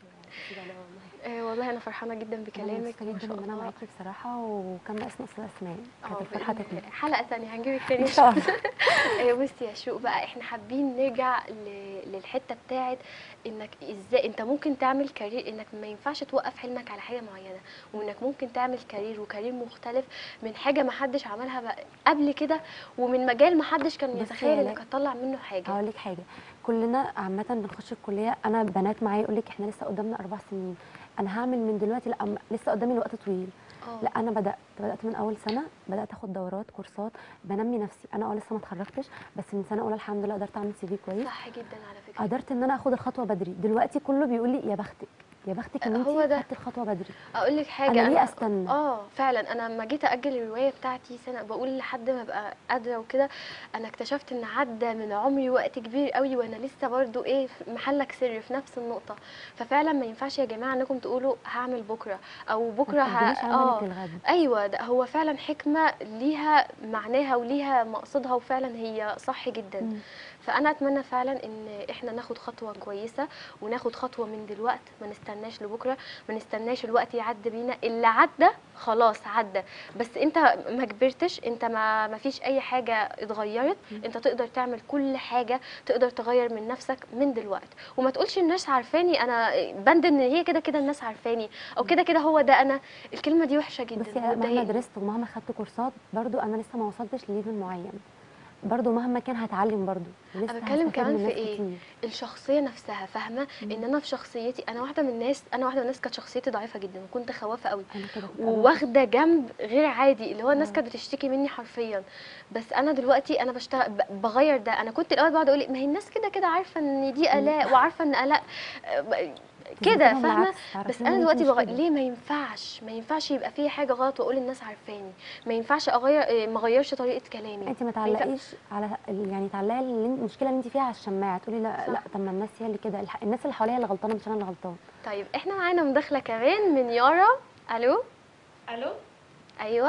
[SPEAKER 1] آه والله انا فرحانه جدا بكلامك
[SPEAKER 2] كلامك
[SPEAKER 1] ما
[SPEAKER 2] جدا
[SPEAKER 1] شاء
[SPEAKER 2] ان انا
[SPEAKER 1] الله
[SPEAKER 2] معاكي بصراحه وكان ناقصنا استاذ اسماء
[SPEAKER 1] اه
[SPEAKER 2] كانت الفرحه
[SPEAKER 1] بإذن
[SPEAKER 2] تكمل
[SPEAKER 1] الله. حلقه ثانيه هنجيبك تاني
[SPEAKER 2] ان شاء الله
[SPEAKER 1] آه، بصي يا شوق بقى احنا حابين نرجع ل- للحته بتاعت انك ازاي انت ممكن تعمل كارير انك ما ينفعش توقف حلمك على حاجه معينه وانك ممكن تعمل كارير وكارير مختلف من حاجه ما حدش عملها بقى قبل كده ومن مجال ما حدش كان
[SPEAKER 2] بصي
[SPEAKER 1] يتخيل
[SPEAKER 2] يا
[SPEAKER 1] انك
[SPEAKER 2] لا-
[SPEAKER 1] هتطلع منه حاجه
[SPEAKER 2] هقول لك حاجه كلنا عامه بنخش الكليه انا بنات معايا يقول لك احنا لسه قدامنا اربع سنين انا هعمل من دلوقتي لا أم- لسه قدامي الوقت طويل
[SPEAKER 1] اه
[SPEAKER 2] لا انا بدات بدات من اول سنه بدات اخد دورات كورسات بنمي نفسي انا اه لسه ما اتخرجتش بس من سنه اولى الحمد لله قدرت اعمل سي في كويس
[SPEAKER 1] صح جدا على فكره
[SPEAKER 2] قدرت ان انا اخد الخطوه بدري دلوقتي كله بيقول لي يا بختك يا بختك ان انت
[SPEAKER 1] هو ده.
[SPEAKER 2] خدتي الخطوه بدري
[SPEAKER 1] اقول لك حاجه
[SPEAKER 2] انا ليه استنى
[SPEAKER 1] اه فعلا انا لما جيت اجل الروايه بتاعتي سنه بقول لحد ما ابقى قادره وكده انا اكتشفت ان عدى من عمري وقت كبير قوي وانا لسه برضو ايه في محلك سر في نفس النقطه ففعلا ما ينفعش يا جماعه انكم تقولوا هعمل بكره او بكره
[SPEAKER 2] ما تأجليش
[SPEAKER 1] ه...
[SPEAKER 2] عملك
[SPEAKER 1] اه
[SPEAKER 2] للغد
[SPEAKER 1] ايوه ده هو فعلا حكمه ليها معناها وليها مقصدها وفعلا هي صح جدا
[SPEAKER 2] مم.
[SPEAKER 1] فانا اتمنى فعلا ان احنا ناخد خطوه كويسه وناخد خطوه من دلوقت ما نستناش لبكره ما نستناش الوقت يعدي بينا اللي عدى خلاص عدى بس انت ما كبرتش انت ما ما فيش اي حاجه اتغيرت انت تقدر تعمل كل حاجه تقدر تغير من نفسك من دلوقت وما تقولش الناس عارفاني انا بند ان هي كده كده الناس عارفاني او كده كده هو ده انا الكلمه دي وحشه جدا
[SPEAKER 2] بصي مهما
[SPEAKER 1] بتضايقني.
[SPEAKER 2] درست ومهما خدت كورسات برضو انا لسه ما وصلتش لليفل معين برضو مهما كان هتعلم برضو لسه
[SPEAKER 1] انا بتكلم
[SPEAKER 2] هستفاد
[SPEAKER 1] كمان
[SPEAKER 2] من
[SPEAKER 1] في
[SPEAKER 2] ناس
[SPEAKER 1] ايه
[SPEAKER 2] كتير.
[SPEAKER 1] الشخصيه نفسها فاهمه ان انا في شخصيتي انا واحده من الناس انا واحده من الناس كانت شخصيتي ضعيفه جدا وكنت خوافه قوي
[SPEAKER 2] انا كده كنت أنا-
[SPEAKER 1] وواخده جنب غير عادي اللي هو الناس
[SPEAKER 2] آه.
[SPEAKER 1] كانت بتشتكي مني حرفيا بس انا دلوقتي انا بشتغل ب- بغير ده انا كنت الاول بقعد اقول ما هي الناس كده كده عارفه ان دي الاء وعارفه ان الاء آه، ب- كده
[SPEAKER 2] تثبتيهم
[SPEAKER 1] فاهمه
[SPEAKER 2] العكس، تعرفي
[SPEAKER 1] بس
[SPEAKER 2] إن
[SPEAKER 1] انا
[SPEAKER 2] أنت
[SPEAKER 1] دلوقتي
[SPEAKER 2] مش
[SPEAKER 1] بغير
[SPEAKER 2] كده.
[SPEAKER 1] ليه ما ينفعش ما ينفعش يبقى في حاجه غلط واقول الناس عارفاني ما ينفعش اغير آه، ما اغيرش طريقه كلامي
[SPEAKER 2] انت ما تعلقيش على ال- يعني تعلقي اللي انت- المشكله اللي انت فيها على الشماعه تقولي لا
[SPEAKER 1] صح.
[SPEAKER 2] لا طب ما الناس هي اللي كده الح- الناس اللي حواليا اللي غلطانه مش انا اللي غلطان
[SPEAKER 1] طيب احنا معانا مداخله كمان من يارا الو
[SPEAKER 3] الو
[SPEAKER 1] ايوه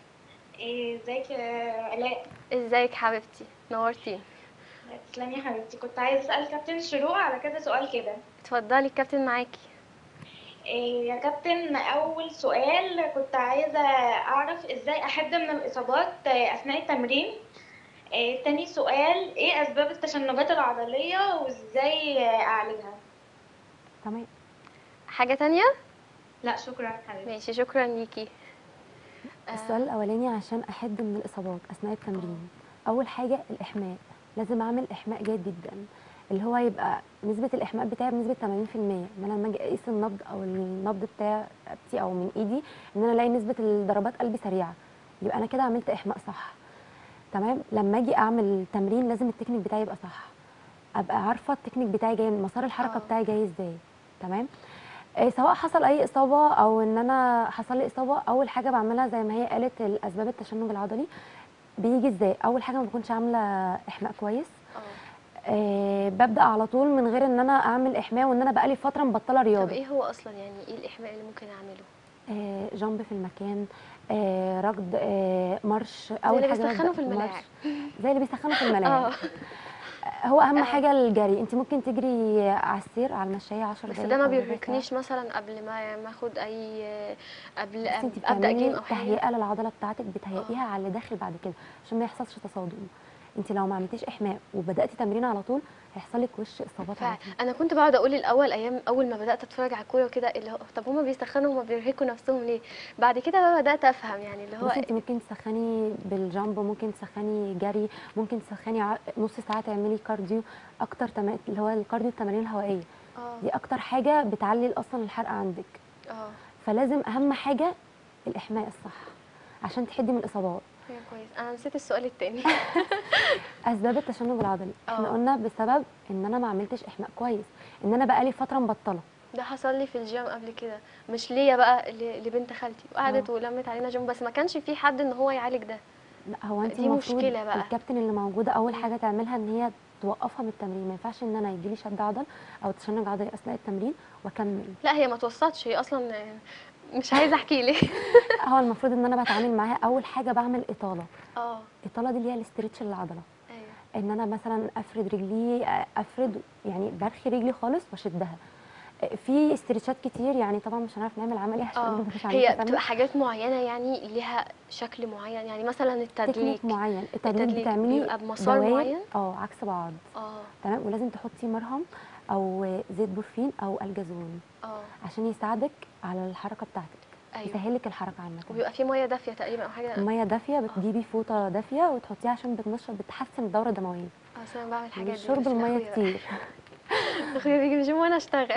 [SPEAKER 3] إيه، ازيك يا الاء
[SPEAKER 1] ازيك حبيبتي نورتيني
[SPEAKER 3] تسلمي يا حبيبتي كنت عايزه اسال كابتن شروق على كذا سؤال كده
[SPEAKER 1] اتفضلي الكابتن معاكي
[SPEAKER 3] إيه، يا كابتن اول سؤال كنت عايزه اعرف ازاي احد من الاصابات آه، اثناء التمرين إيه، تاني سؤال ايه اسباب التشنجات العضليه وازاي آه، اعالجها
[SPEAKER 2] تمام
[SPEAKER 1] حاجه تانية
[SPEAKER 3] لا شكرا حبيبتي
[SPEAKER 1] ماشي شكرا ليكي
[SPEAKER 2] السؤال الاولاني عشان احد من الاصابات اثناء التمرين اول حاجه الاحماء لازم اعمل احماء جيد جدا اللي هو يبقى نسبه الاحماء بتاعي بنسبه 80% ان انا لما اجي اقيس النبض او النبض بتاع رقبتي او من ايدي ان انا الاقي نسبه ضربات قلبي سريعه يبقى انا كده عملت احماء صح تمام لما اجي اعمل تمرين لازم التكنيك بتاعي يبقى صح ابقى عارفه التكنيك بتاعي جاي مسار الحركه
[SPEAKER 1] آه.
[SPEAKER 2] بتاعي جاي ازاي تمام آه، سواء حصل اي اصابه او ان انا حصل لي اصابه اول حاجه بعملها زي ما هي قالت الاسباب التشنج العضلي بيجي ازاي اول حاجه ما بكونش عامله احماء كويس
[SPEAKER 1] اه
[SPEAKER 2] آه ببدا على طول من غير ان انا اعمل احماء وان انا بقالي فتره مبطله
[SPEAKER 1] طب
[SPEAKER 2] رياضه
[SPEAKER 1] ايه هو اصلا يعني ايه الاحماء اللي ممكن اعمله
[SPEAKER 2] آه جامب في المكان آه ركض آه مارش
[SPEAKER 1] زي
[SPEAKER 2] اول
[SPEAKER 1] اللي
[SPEAKER 2] حاجه
[SPEAKER 1] بيسخنوا
[SPEAKER 2] ببدأ
[SPEAKER 1] في
[SPEAKER 2] مارش.
[SPEAKER 1] الملاعب
[SPEAKER 2] زي اللي بيسخنوا في
[SPEAKER 1] اه
[SPEAKER 2] الملاعب هو اهم
[SPEAKER 1] آه.
[SPEAKER 2] حاجه الجري انت ممكن تجري على السير على المشايه 10
[SPEAKER 1] بس
[SPEAKER 2] دقايق
[SPEAKER 1] ده ما
[SPEAKER 2] أو ربع ساعة.
[SPEAKER 1] بيرهقنيش مثلا قبل ما ما اخد اي قبل
[SPEAKER 2] بس انت
[SPEAKER 1] ابدا
[SPEAKER 2] بتعملي
[SPEAKER 1] جيم او حاجه
[SPEAKER 2] تهيئه للعضله بتاعتك بتهيئيها على اللي داخل بعد كده عشان ما يحصلش تصادم انت لو ما عملتيش احماء وبداتي تمرين على طول هيحصل لك وش اصابات على طول
[SPEAKER 1] فانا كنت بقعد اقول الاول ايام اول ما بدات اتفرج على الكوره وكده اللي هو طب هما بيسخنوا هما بيرهقوا نفسهم ليه بعد كده بقى بدات افهم يعني اللي هو
[SPEAKER 2] بصي انت ممكن تسخني بالجامب ممكن تسخني جري ممكن تسخني ع- نص ساعه تعملي كارديو اكتر تم... اللي هو الكارديو التمارين الهوائيه
[SPEAKER 1] اه
[SPEAKER 2] دي اكتر حاجه بتعلي اصلا الحرق عندك
[SPEAKER 1] اه
[SPEAKER 2] فلازم اهم حاجه الاحماء الصح عشان تحدي من الاصابات
[SPEAKER 1] أيوة كويس انا نسيت السؤال التاني
[SPEAKER 2] اسباب التشنج العضلي احنا
[SPEAKER 1] اه.
[SPEAKER 2] قلنا بسبب ان انا ما عملتش احماء كويس ان انا بقالي فتره مبطله
[SPEAKER 1] ده حصل لي في الجيم قبل كده مش ليا بقى ل- لبنت خالتي وقعدت
[SPEAKER 2] اه.
[SPEAKER 1] ولمت علينا جيم بس ما كانش في حد ان هو يعالج ده
[SPEAKER 2] لا هو انت
[SPEAKER 1] دي
[SPEAKER 2] المفروض
[SPEAKER 1] مشكلة بقى.
[SPEAKER 2] الكابتن اللي موجوده اول
[SPEAKER 1] مم.
[SPEAKER 2] حاجه تعملها ان هي توقفها من التمرين ما ينفعش ان انا يجي لي شد عضل او تشنج عضلي اثناء التمرين واكمل
[SPEAKER 1] لا هي ما توصلتش هي اصلا مش عايزه احكي لك
[SPEAKER 2] هو المفروض ان انا بتعامل معاها اول حاجه بعمل اطاله
[SPEAKER 1] اه
[SPEAKER 2] اطاله دي اللي هي الاسترتش للعضله
[SPEAKER 1] ايوه
[SPEAKER 2] ان انا مثلا افرد رجلي افرد يعني برخي رجلي خالص واشدها في استرتشات كتير يعني طبعا مش هنعرف نعمل عملي عشان
[SPEAKER 1] اه
[SPEAKER 2] مش
[SPEAKER 1] هي
[SPEAKER 2] عارفة
[SPEAKER 1] بتبقى حاجات معينه يعني ليها شكل معين يعني مثلا التدليك
[SPEAKER 2] تكنيك معين التدليك
[SPEAKER 1] التدليك
[SPEAKER 2] بتعملي
[SPEAKER 1] بيبقى بمسار
[SPEAKER 2] دوائر،
[SPEAKER 1] معين؟
[SPEAKER 2] اه عكس بعض
[SPEAKER 1] اه
[SPEAKER 2] تمام ولازم تحطي مرهم او زيت بورفين او الجازون
[SPEAKER 1] اه
[SPEAKER 2] عشان يساعدك على الحركه بتاعتك
[SPEAKER 1] ايوه
[SPEAKER 2] يسهل لك الحركه عامه
[SPEAKER 1] وبيبقى في ميه دافيه تقريبا او حاجه
[SPEAKER 2] ميه دافيه بتجيبي فوطه دافيه وتحطيها عشان بتنشط بتحسن الدوره الدمويه
[SPEAKER 1] اصل انا بعمل الحاجات دي
[SPEAKER 2] شرب
[SPEAKER 1] بس
[SPEAKER 2] الميه
[SPEAKER 1] لأخويا بقى.
[SPEAKER 2] كتير
[SPEAKER 1] اخويا بيجي من الجيم وانا اشتغل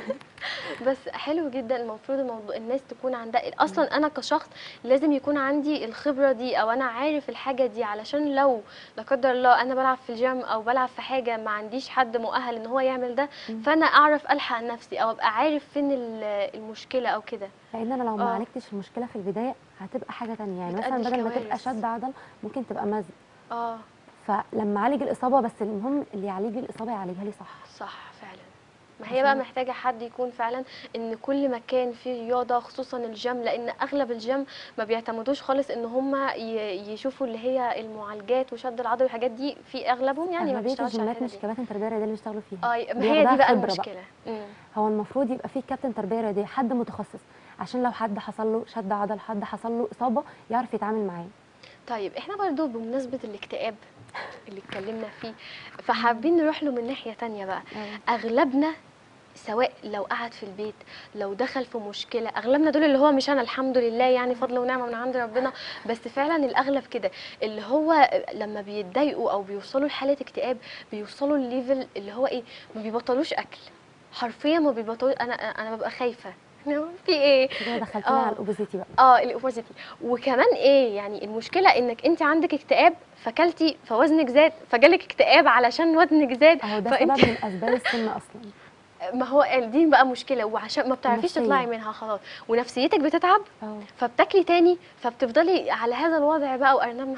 [SPEAKER 1] بس حلو جدا المفروض الموضوع الناس تكون عندها اصلا انا كشخص لازم يكون عندي الخبره دي او انا عارف الحاجه دي علشان لو لا قدر الله انا بلعب في الجيم او بلعب في حاجه ما عنديش حد مؤهل ان هو يعمل ده فانا اعرف الحق نفسي او ابقى عارف فين ال- المشكله او كده
[SPEAKER 2] لان انا لو ما
[SPEAKER 1] آه.
[SPEAKER 2] عالجتش المشكله في البدايه هتبقى حاجه تانية يعني
[SPEAKER 1] بتأدي
[SPEAKER 2] مثلا بدل ما تبقى
[SPEAKER 1] لكوارث.
[SPEAKER 2] شد عضل ممكن تبقى مزق
[SPEAKER 1] اه
[SPEAKER 2] فلما اعالج الاصابه بس المهم اللي يعالج لي الاصابه يعالجها لي صح
[SPEAKER 1] صح فعلا ما هي بقى
[SPEAKER 2] عشان-
[SPEAKER 1] محتاجة حد يكون فعلا ان كل مكان فيه رياضة خصوصا الجيم لان اغلب الجيم ما بيعتمدوش خالص ان هم يشوفوا اللي هي المعالجات وشد العضل والحاجات دي في اغلبهم يعني ما
[SPEAKER 2] اغلبيه
[SPEAKER 1] بيشتغلش على
[SPEAKER 2] الجيمات
[SPEAKER 1] الحاجة
[SPEAKER 2] مش
[SPEAKER 1] دي.
[SPEAKER 2] كباتن تربيه رياضيه اللي بيشتغلوا فيها
[SPEAKER 1] اه ما هي دي
[SPEAKER 2] بياخدوها
[SPEAKER 1] بقى
[SPEAKER 2] خبرة بقى.
[SPEAKER 1] المشكلة مم.
[SPEAKER 2] هو المفروض يبقى فيه كابتن تربيه رياضيه حد متخصص عشان لو حد حصل له شد عضل حد حصل له اصابه يعرف يتعامل معاه
[SPEAKER 1] طيب احنا برضو بمناسبة الاكتئاب اللي اتكلمنا فيه فحابين نروح له من ناحية تانية بقى اغلبنا سواء لو قعد في البيت لو دخل في مشكله اغلبنا دول اللي هو مش انا الحمد لله يعني فضل ونعمه من عند ربنا بس فعلا الاغلب كده اللي هو لما بيتضايقوا او بيوصلوا لحاله اكتئاب بيوصلوا الليفل اللي هو ايه ما بيبطلوش اكل حرفيا ما بيبطلوش انا انا ببقى خايفه في ايه
[SPEAKER 2] كده دخلتنا
[SPEAKER 1] آه.
[SPEAKER 2] على الاوبيزيتي بقى
[SPEAKER 1] اه الاوبوزيتي وكمان ايه يعني المشكله انك انت عندك اكتئاب فكلتي فوزنك زاد فجالك اكتئاب علشان وزنك زاد
[SPEAKER 2] اهو ده
[SPEAKER 1] فانت
[SPEAKER 2] سبب من اسباب السن اصلا
[SPEAKER 1] ما هو دي بقى مشكله وعشان ما بتعرفيش
[SPEAKER 2] النفسية.
[SPEAKER 1] تطلعي منها خلاص ونفسيتك بتتعب
[SPEAKER 2] اه
[SPEAKER 1] فبتاكلي تاني فبتفضلي على هذا الوضع بقى وارنب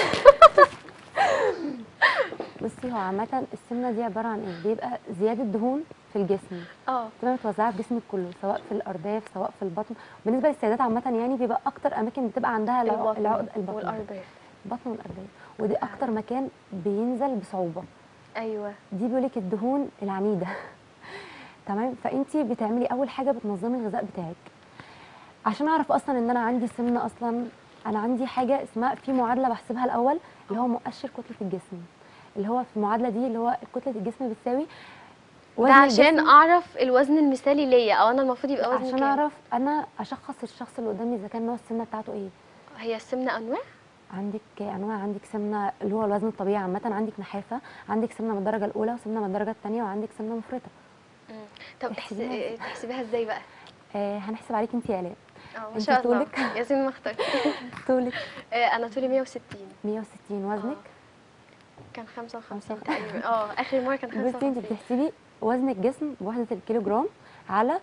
[SPEAKER 2] بصي هو عامه السمنه دي عباره عن ايه بيبقى زياده دهون في الجسم
[SPEAKER 1] اه
[SPEAKER 2] بتبقى متوزعه في جسمك كله سواء في الارداف سواء في البطن بالنسبه للسيدات عامه يعني بيبقى اكتر اماكن بتبقى عندها الع-
[SPEAKER 1] البطن
[SPEAKER 2] العقد البطن
[SPEAKER 1] والارباط
[SPEAKER 2] البطن والارداف ودي اكتر مكان بينزل بصعوبه
[SPEAKER 1] ايوه
[SPEAKER 2] دي بيقولك الدهون العنيده تمام فانت بتعملي اول حاجه بتنظمي الغذاء بتاعك عشان اعرف اصلا ان انا عندي سمنه اصلا انا عندي حاجه اسمها في معادله بحسبها الاول اللي هو مؤشر كتله الجسم اللي هو في المعادله دي اللي هو كتله الجسم بتساوي
[SPEAKER 1] ده
[SPEAKER 2] وزن
[SPEAKER 1] عشان
[SPEAKER 2] الجسم
[SPEAKER 1] اعرف الوزن المثالي ليا او انا المفروض يبقى وزني
[SPEAKER 2] عشان
[SPEAKER 1] كام
[SPEAKER 2] اعرف انا اشخص الشخص اللي قدامي اذا كان نوع السمنه بتاعته ايه
[SPEAKER 1] هي السمنه انواع
[SPEAKER 2] عندك انواع عندك سمنه اللي هو الوزن الطبيعي عامه عندك نحافه عندك سمنه من الدرجه الاولى وسمنه من الدرجه الثانيه وعندك سمنه مفرطه
[SPEAKER 1] مم. طب
[SPEAKER 2] احسبيها
[SPEAKER 1] احس-
[SPEAKER 2] ازاي؟
[SPEAKER 1] تحسبيها ازاي بقى
[SPEAKER 2] آه هنحسب عليك انت يا الاء
[SPEAKER 1] اه ما
[SPEAKER 2] انت
[SPEAKER 1] شاء الله
[SPEAKER 2] طولك؟
[SPEAKER 1] ياسمين ما اخترت
[SPEAKER 2] طولك
[SPEAKER 1] آه، انا طولي 160
[SPEAKER 2] 160 وزنك
[SPEAKER 1] كان 55
[SPEAKER 2] خمسة-
[SPEAKER 1] تقريبا اه اخر مره كان
[SPEAKER 2] بصي انت
[SPEAKER 1] 55
[SPEAKER 2] بتحسبي وزن الجسم بوحده الكيلو جرام على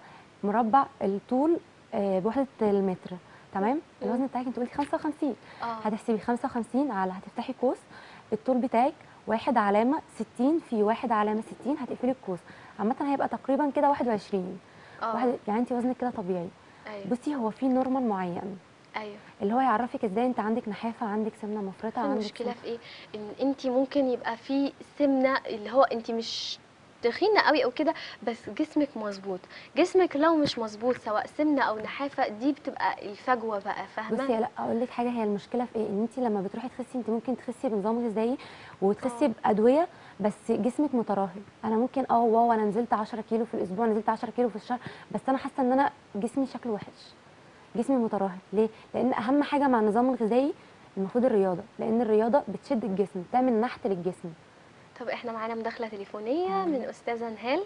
[SPEAKER 2] مربع الطول آه، بوحده المتر تمام
[SPEAKER 1] مم.
[SPEAKER 2] الوزن بتاعك انت قلتي 55
[SPEAKER 1] اه
[SPEAKER 2] هتحسبي 55 على هتفتحي قوس الطول بتاعك واحد علامه 60 في واحد علامه 60 هتقفلي القوس عامه هيبقى تقريبا كده 21
[SPEAKER 1] اه
[SPEAKER 2] واحد يعني انت وزنك كده طبيعي
[SPEAKER 1] ايوه
[SPEAKER 2] بصي هو في نورمال معين
[SPEAKER 1] ايوه
[SPEAKER 2] اللي هو يعرفك ازاي انت عندك نحافه عندك سمنه مفرطه عندك
[SPEAKER 1] المشكله
[SPEAKER 2] سمنة-
[SPEAKER 1] في ايه ان انت ممكن يبقى في سمنه اللي هو انت مش تخينه قوي او كده بس جسمك مظبوط جسمك لو مش مظبوط سواء سمنه او نحافه دي بتبقى الفجوه بقى
[SPEAKER 2] بصي
[SPEAKER 1] فاهمه
[SPEAKER 2] لا اقول لك حاجه هي المشكله في ايه ان انت لما بتروحي تخسي انت ممكن تخسي بنظام غذائي وتخسي
[SPEAKER 1] آه.
[SPEAKER 2] بادويه بس جسمك متراهل انا ممكن اه واو انا نزلت 10 كيلو في الاسبوع نزلت 10 كيلو في الشهر بس انا حاسه ان انا جسمي شكله وحش جسمي متراهل ليه لان اهم حاجه مع النظام الغذائي المفروض الرياضه لان الرياضه بتشد الجسم بتعمل نحت للجسم
[SPEAKER 1] طب احنا معانا مداخله تليفونيه من استاذه نهال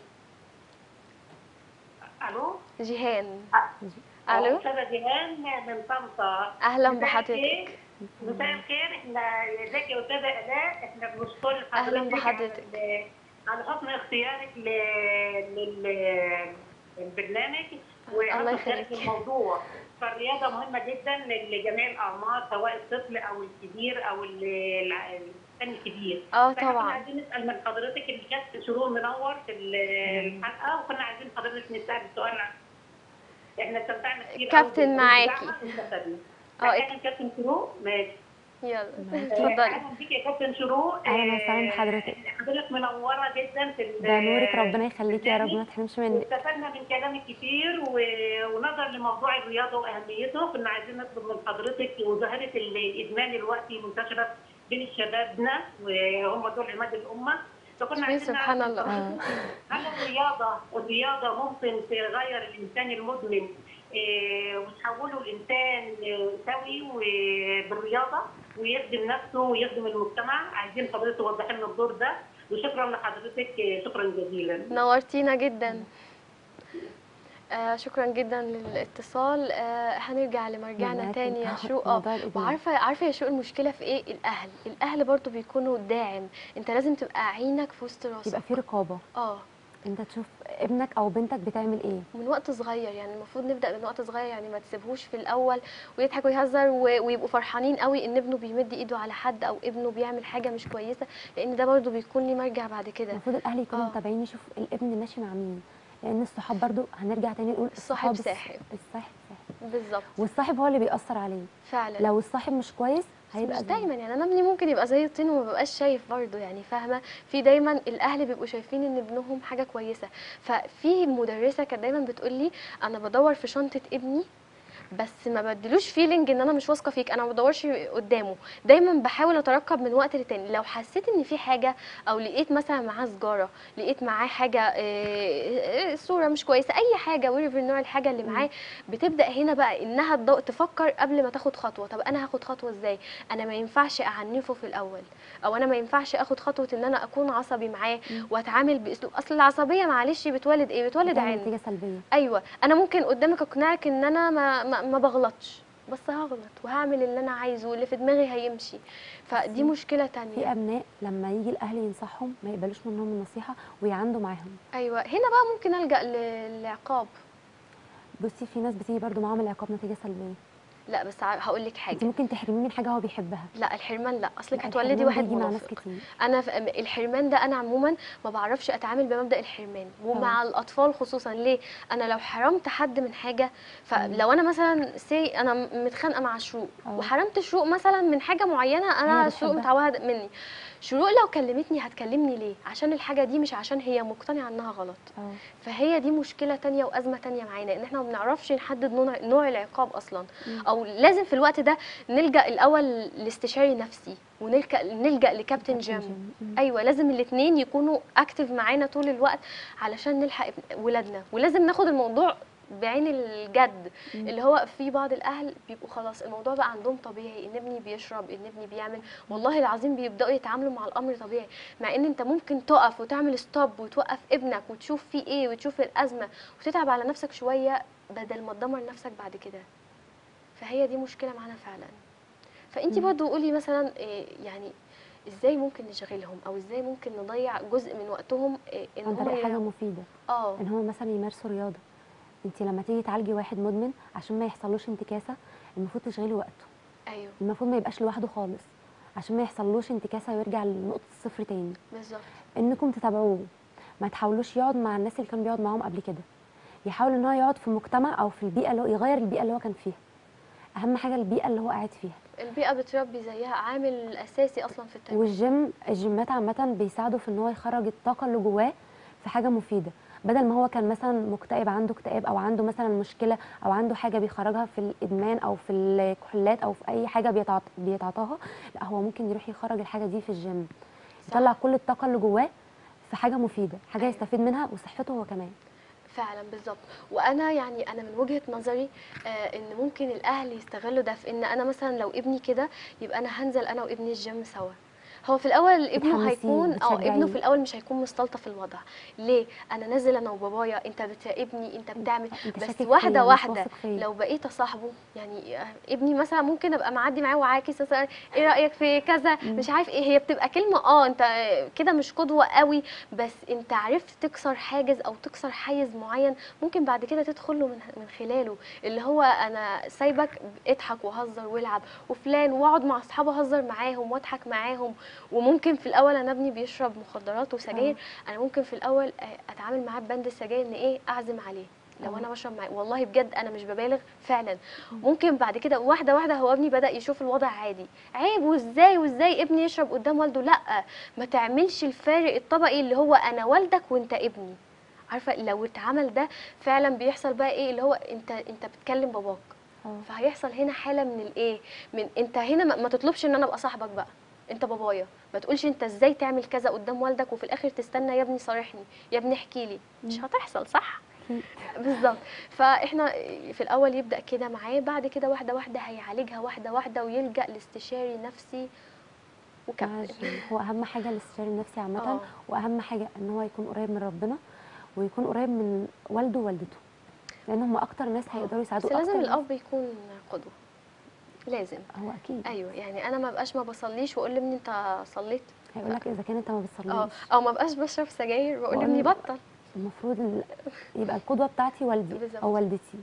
[SPEAKER 4] الو
[SPEAKER 1] جيهان الو
[SPEAKER 4] استاذه جيهان من طنطا
[SPEAKER 1] اهلا
[SPEAKER 4] مساء
[SPEAKER 1] بحضرتك
[SPEAKER 4] الخير. مساء الخير احنا ازيك يا استاذه الاء احنا بنشكر
[SPEAKER 1] أهلاً
[SPEAKER 4] حضرتك
[SPEAKER 1] بحضرتك.
[SPEAKER 4] على على حسن اختيارك ل... لل البرنامج
[SPEAKER 1] الله
[SPEAKER 4] وحسن اختيارك
[SPEAKER 1] يخليك.
[SPEAKER 4] للموضوع فالرياضه مهمه جدا لجميع الاعمار سواء الطفل او الكبير او ال- الع- الانسان الكبير
[SPEAKER 1] اه
[SPEAKER 4] فاحنا كنا
[SPEAKER 1] طبعا
[SPEAKER 4] عايزين نسال من حضرتك اللي كانت شروق منور في ال- الحلقه وكنا عايزين حضرتك نسال سؤال عن- احنا استمتعنا كتير قوي
[SPEAKER 1] كابتن
[SPEAKER 4] بالبرنامج
[SPEAKER 1] معاكي.
[SPEAKER 4] بتاعنا واستفدنا.
[SPEAKER 1] اه
[SPEAKER 4] احيانا كابتن شروق ماشي
[SPEAKER 1] يلا
[SPEAKER 2] معاكي.
[SPEAKER 1] اتفضلي
[SPEAKER 4] اهلا بيك يا كابتن شروق
[SPEAKER 2] أهلاً وسهلاً
[SPEAKER 4] آه،
[SPEAKER 2] بحضرتك.
[SPEAKER 4] حضرتك منوره جدا في ال-
[SPEAKER 2] ده نورك ربنا يخليكي يا رب ما تحرمش منك
[SPEAKER 4] واستفدنا من كلامك كتير و- ونظرا لموضوع الرياضه واهميته كنا عايزين نطلب من حضرتك وظاهره الادمان دلوقتي منتشره بين شبابنا وهم دول عماد الامه فكنا عايزين نعرف
[SPEAKER 1] سبحان
[SPEAKER 4] من
[SPEAKER 1] الله.
[SPEAKER 4] حضرتك هل الرياضه الرياضه ممكن تغير الانسان المدمن إيه، وتحوله لانسان آه، سوي وبالرياضه ويخدم نفسه ويخدم المجتمع عايزين حضرتك توضحي لنا الدور ده وشكرا لحضرتك آه، شكرا جزيلا
[SPEAKER 1] نورتينا جدا آه شكرا جدا للاتصال آه هنرجع لمرجعنا
[SPEAKER 2] معاكي.
[SPEAKER 1] تاني يا شروق اه
[SPEAKER 2] موضوع الإدمان.
[SPEAKER 1] وعارفه عارفه يا شروق المشكله في ايه الاهل الاهل برضو بيكونوا داعم انت لازم تبقى عينك في وسط
[SPEAKER 2] يبقى
[SPEAKER 1] راسك
[SPEAKER 2] في رقابه
[SPEAKER 1] اه
[SPEAKER 2] انت تشوف ابنك او بنتك بتعمل ايه
[SPEAKER 1] من وقت صغير يعني المفروض نبدا من وقت صغير يعني ما تسيبهوش في الاول ويضحك ويهزر و- ويبقوا فرحانين قوي ان ابنه بيمد ايده على حد او ابنه بيعمل حاجه مش كويسه لان ده برضو بيكون ليه مرجع بعد كده
[SPEAKER 2] المفروض الاهل يكونوا
[SPEAKER 1] آه.
[SPEAKER 2] متابعين يشوف الابن ماشي مع مين لان الصحاب برضو هنرجع تاني نقول
[SPEAKER 1] الصاحب
[SPEAKER 2] الصحاب الس-
[SPEAKER 1] ساحب.
[SPEAKER 2] الصاحب ساحب
[SPEAKER 1] بالظبط
[SPEAKER 2] والصاحب هو اللي بيأثر عليه
[SPEAKER 1] فعلا
[SPEAKER 2] لو الصاحب مش كويس
[SPEAKER 1] بس
[SPEAKER 2] هيبقى
[SPEAKER 1] مش
[SPEAKER 2] زيه.
[SPEAKER 1] دايما يعني انا ابني ممكن يبقى زي الطين وما ببقاش شايف برضه يعني فاهمه في دايما الاهل بيبقوا شايفين ان ابنهم حاجه كويسه ففي مدرسه كانت دايما بتقول لي انا بدور في شنطه ابني بس ما بدلوش فيلينج ان انا مش واثقه فيك انا ما بدورش قدامه دايما بحاول اترقب من وقت لتاني لو حسيت ان في حاجه او لقيت مثلا معاه سجاره لقيت معاه حاجه آه، آه، صوره مش كويسه اي حاجه وريفر نوع الحاجه اللي معاه بتبدا هنا بقى انها تض- تفكر قبل ما تاخد خطوه طب انا هاخد خطوه ازاي انا ما ينفعش اعنفه في الاول او انا ما ينفعش اخد خطوه ان انا اكون عصبي معاه واتعامل باسلوب اصل العصبيه معلش بتولد ايه بتولد
[SPEAKER 2] بتعمل
[SPEAKER 1] عند
[SPEAKER 2] نتيجه سلبيه
[SPEAKER 1] ايوه انا ممكن قدامك اقنعك ان انا ما ما, ما بغلطش بس هغلط وهعمل اللي انا عايزه واللي في دماغي هيمشي فدي مشكله
[SPEAKER 2] في
[SPEAKER 1] تانية
[SPEAKER 2] ابناء لما يجي الاهل ينصحهم ما يقبلوش منهم النصيحه ويعاندوا معاهم
[SPEAKER 1] ايوه هنا بقى ممكن الجا للعقاب
[SPEAKER 2] بصي في ناس بتيجي برضو معاهم العقاب نتيجه سلبيه
[SPEAKER 1] لا بس هقول لك
[SPEAKER 2] انت
[SPEAKER 1] حاجه
[SPEAKER 2] ممكن تحرميه من حاجه هو بيحبها
[SPEAKER 1] لا الحرمان لا اصلك
[SPEAKER 2] لا،
[SPEAKER 1] هتولدي
[SPEAKER 2] الحرمان
[SPEAKER 1] واحد
[SPEAKER 2] بيجي مع ناس
[SPEAKER 1] منافق
[SPEAKER 2] كتير
[SPEAKER 1] انا في الحرمان ده انا عموما ما بعرفش اتعامل بمبدا الحرمان ومع الاطفال خصوصا ليه انا لو حرمت حد من حاجه فلو انا مثلا سي انا متخانقه مع شروق
[SPEAKER 2] اه.
[SPEAKER 1] وحرمت شروق مثلا من حاجه معينه انا
[SPEAKER 2] هي
[SPEAKER 1] شروق
[SPEAKER 2] بتحبها.
[SPEAKER 1] متعوده مني شروق لو كلمتني هتكلمني ليه عشان الحاجه دي مش عشان هي مقتنعه انها غلط
[SPEAKER 2] اه
[SPEAKER 1] فهي دي مشكله تانية وازمه تانية معانا ان احنا ما بنعرفش نحدد نوع, نوع العقاب اصلا
[SPEAKER 2] مم.
[SPEAKER 1] او لازم في الوقت ده نلجا الاول لاستشاري نفسي ونلجا نلجا لكابتن جيم
[SPEAKER 2] مم.
[SPEAKER 1] ايوه لازم الاثنين يكونوا اكتف معانا طول الوقت علشان نلحق ابن- ولادنا ولازم ناخد الموضوع بعين الجد
[SPEAKER 2] مم.
[SPEAKER 1] اللي هو في بعض الاهل بيبقوا خلاص الموضوع بقى عندهم طبيعي ان ابني بيشرب ان ابني بيعمل والله العظيم بيبداوا يتعاملوا مع الامر طبيعي مع ان انت ممكن تقف وتعمل ستوب وتوقف ابنك وتشوف فيه ايه وتشوف الازمه وتتعب على نفسك شويه بدل ما تدمر نفسك بعد كده فهي دي مشكله معانا فعلا فانت
[SPEAKER 2] مم.
[SPEAKER 1] برضو قولي مثلا إيه يعني ازاي ممكن نشغلهم او ازاي ممكن نضيع جزء من وقتهم إيه ان
[SPEAKER 2] عن
[SPEAKER 1] هم
[SPEAKER 2] طريق حاجه
[SPEAKER 1] يلعبوا؟
[SPEAKER 2] مفيده
[SPEAKER 1] اه
[SPEAKER 2] ان هم مثلا يمارسوا رياضه انت لما تيجي تعالجي واحد مدمن عشان ما يحصلوش انتكاسه المفروض تشغلي وقته
[SPEAKER 1] ايوه
[SPEAKER 2] المفروض ما يبقاش لوحده خالص عشان ما يحصلوش انتكاسه ويرجع لنقطه الصفر تاني
[SPEAKER 1] بالظبط
[SPEAKER 2] انكم تتابعوه ما تحاولوش يقعد مع الناس اللي كان بيقعد معاهم قبل كده يحاول ان هو يقعد في مجتمع او في البيئه اللي هو يغير البيئه اللي هو كان فيها اهم حاجه البيئه اللي هو قاعد فيها
[SPEAKER 1] البيئه بتربي زيها عامل اساسي اصلا في التربيه
[SPEAKER 2] والجيم الجيمات عامه بيساعده في ان هو يخرج الطاقه اللي جواه في حاجه مفيده بدل ما هو كان مثلا مكتئب عنده اكتئاب او عنده مثلا مشكله او عنده حاجه بيخرجها في الادمان او في الكحولات او في اي حاجه بيتعاط- بيتعاطاها لا هو ممكن يروح يخرج الحاجه دي في الجيم
[SPEAKER 1] صح.
[SPEAKER 2] يطلع كل الطاقه اللي جواه في حاجه مفيده حاجه
[SPEAKER 1] أيوة.
[SPEAKER 2] يستفيد منها وصحته هو كمان
[SPEAKER 1] فعلا بالظبط وانا يعني انا من وجهه نظري آه ان ممكن الاهل يستغلوا ده في ان انا مثلا لو ابني كده يبقى انا هنزل انا وابني الجيم سوا هو في الاول ابنه
[SPEAKER 2] بتحمسيه،
[SPEAKER 1] هيكون اه ابنه
[SPEAKER 2] بتشجعيه.
[SPEAKER 1] في الاول مش هيكون مستلطف الوضع ليه انا نازل انا وبابايا انت بتراقبني انت بتعمل
[SPEAKER 2] انت
[SPEAKER 1] بس
[SPEAKER 2] شاكك فيا،
[SPEAKER 1] واحده
[SPEAKER 2] مش
[SPEAKER 1] واحده
[SPEAKER 2] واثق فيا.
[SPEAKER 1] لو بقيت اصاحبه يعني آه، ابني مثلا ممكن ابقى معدي معاه وعاكس مثلا ايه رايك في كذا مش عارف ايه هي بتبقى كلمه اه انت كده مش قدوه قوي بس انت عرفت تكسر حاجز او تكسر حيز معين ممكن بعد كده تدخل له من من خلاله اللي هو انا سايبك اضحك وهزر والعب وفلان واقعد مع اصحابه اهزر معاهم واضحك معاهم وممكن في الاول انا ابني بيشرب مخدرات وسجاير انا ممكن في الاول آه، اتعامل معاه ببند السجاير ان ايه اعزم عليه لو
[SPEAKER 2] آه.
[SPEAKER 1] انا بشرب معاه والله بجد انا مش ببالغ فعلا ممكن بعد كده واحده واحده هو ابني بدا يشوف الوضع عادي عيب وازاي وازاي ابني يشرب قدام والده لا ما تعملش الفارق الطبقي اللي هو انا والدك وانت ابني عارفه لو اتعمل ده فعلا بيحصل بقى ايه اللي هو انت انت بتكلم باباك
[SPEAKER 2] اه
[SPEAKER 1] فهيحصل هنا حاله من الايه من انت هنا ما, ما تطلبش ان انا ابقى صاحبك بقى انت بابايا ما تقولش انت ازاي تعمل كذا قدام والدك وفي الاخر تستنى يا ابني صارحني يا ابني احكي لي مش هتحصل صح
[SPEAKER 2] أكيد.
[SPEAKER 1] بالظبط فاحنا في الاول يبدا كده معاه بعد كده واحده واحده هيعالجها واحده واحده ويلجا لاستشاري نفسي
[SPEAKER 2] مع
[SPEAKER 1] وكابتن
[SPEAKER 2] الجيم. هو اهم حاجه الاستشاري النفسي عامه
[SPEAKER 1] آه.
[SPEAKER 2] واهم حاجه ان هو يكون قريب من ربنا ويكون قريب من والده ووالدته لان هم اكتر ناس هيقدروا
[SPEAKER 1] بس
[SPEAKER 2] يساعدوه
[SPEAKER 1] لازم
[SPEAKER 2] أكتر ناس-
[SPEAKER 1] الاب يكون قدوه لازم
[SPEAKER 2] هو اكيد
[SPEAKER 1] ايوه يعني انا ما بقاش ما بصليش واقول لابني انت صليت
[SPEAKER 2] هيقول لك اذا كان انت ما
[SPEAKER 1] اه
[SPEAKER 2] بتصليش
[SPEAKER 1] او ما بقاش بشرب سجاير واقول
[SPEAKER 2] وأقول-
[SPEAKER 1] لابني بطل
[SPEAKER 2] المفروض ال- يبقى القدوه بتاعتي والدي
[SPEAKER 1] بالظبط.
[SPEAKER 2] او والدتي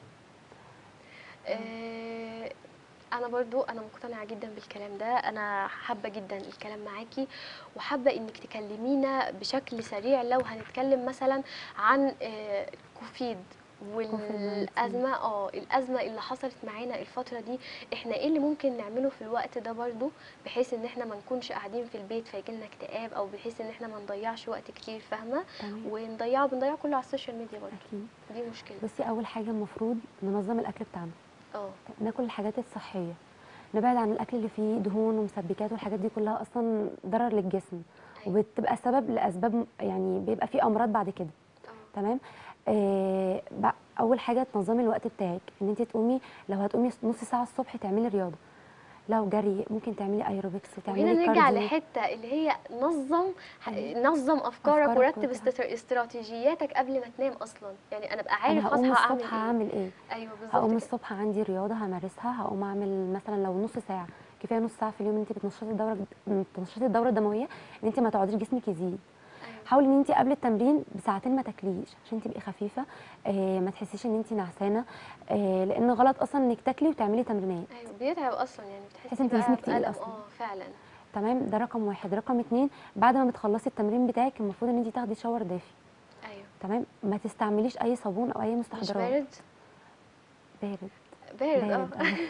[SPEAKER 1] آه، انا برضو انا مقتنعه جدا بالكلام ده انا حابه جدا الكلام معاكي وحابه انك تكلمينا بشكل سريع لو هنتكلم مثلا عن آه، كوفيد والازمه اه الازمه اللي حصلت معانا الفتره دي احنا ايه اللي ممكن نعمله في الوقت ده برضو بحيث ان احنا ما نكونش قاعدين في البيت فيجيلنا اكتئاب او بحيث ان احنا ما نضيعش وقت كتير فاهمه
[SPEAKER 2] تمام
[SPEAKER 1] ونضيعه بنضيعه كله على السوشيال ميديا برضو
[SPEAKER 2] اكيد
[SPEAKER 1] دي مشكله
[SPEAKER 2] بصي اول حاجه المفروض ننظم الاكل بتاعنا
[SPEAKER 1] اه
[SPEAKER 2] ناكل الحاجات الصحيه نبعد عن الاكل اللي فيه دهون ومسبكات والحاجات دي كلها اصلا ضرر للجسم
[SPEAKER 1] أيوة.
[SPEAKER 2] وبتبقى سبب لاسباب يعني بيبقى فيه امراض بعد كده
[SPEAKER 1] اه
[SPEAKER 2] تمام آه بقى اول حاجه تنظمي الوقت بتاعك ان انت تقومي لو هتقومي نص ساعه الصبح تعملي رياضه لو جري ممكن تعملي ايروبكس
[SPEAKER 1] وهنا
[SPEAKER 2] تعملي
[SPEAKER 1] نرجع
[SPEAKER 2] كارديو
[SPEAKER 1] لحته اللي هي نظم
[SPEAKER 2] أيوة.
[SPEAKER 1] نظم افكارك
[SPEAKER 2] أفكارك
[SPEAKER 1] ورتب
[SPEAKER 2] كلها.
[SPEAKER 1] است- استراتيجياتك قبل ما تنام اصلا يعني انا ابقى
[SPEAKER 2] انا
[SPEAKER 1] عارف
[SPEAKER 2] هقوم
[SPEAKER 1] اصحى
[SPEAKER 2] الصبح
[SPEAKER 1] اعمل
[SPEAKER 2] هعمل ايه
[SPEAKER 1] ايه ايوه بالظبط
[SPEAKER 2] هقوم
[SPEAKER 1] كده.
[SPEAKER 2] الصبح عندي رياضه همارسها هقوم اعمل مثلا لو نص ساعه كفايه نص ساعه في اليوم انت بتنشطي الدوره بتنشطي الدوره الدمويه ان انت ما تقعديش جسمك يزيد
[SPEAKER 1] أيوة.
[SPEAKER 2] حاولي ان انت قبل التمرين بساعتين ما تاكليش عشان تبقي خفيفه آه ما تحسيش ان انت نعسانه آه لان غلط اصلا انك تاكلي وتعملي تمرينات
[SPEAKER 1] ايوه بيتعب اصلا يعني
[SPEAKER 2] تحسي
[SPEAKER 1] بتحسي
[SPEAKER 2] انت
[SPEAKER 1] بقى
[SPEAKER 2] جسمك تقيل
[SPEAKER 1] بألم.
[SPEAKER 2] أصلاً.
[SPEAKER 1] اه فعلا
[SPEAKER 2] تمام ده رقم واحد رقم اتنين بعد ما بتخلصي التمرين بتاعك المفروض ان انت تاخدي شاور دافي
[SPEAKER 1] ايوه
[SPEAKER 2] تمام ما تستعمليش اي صابون او اي
[SPEAKER 1] مش
[SPEAKER 2] مستحضرات
[SPEAKER 1] بارد
[SPEAKER 2] بارد
[SPEAKER 1] بارد اه
[SPEAKER 2] بارد آه.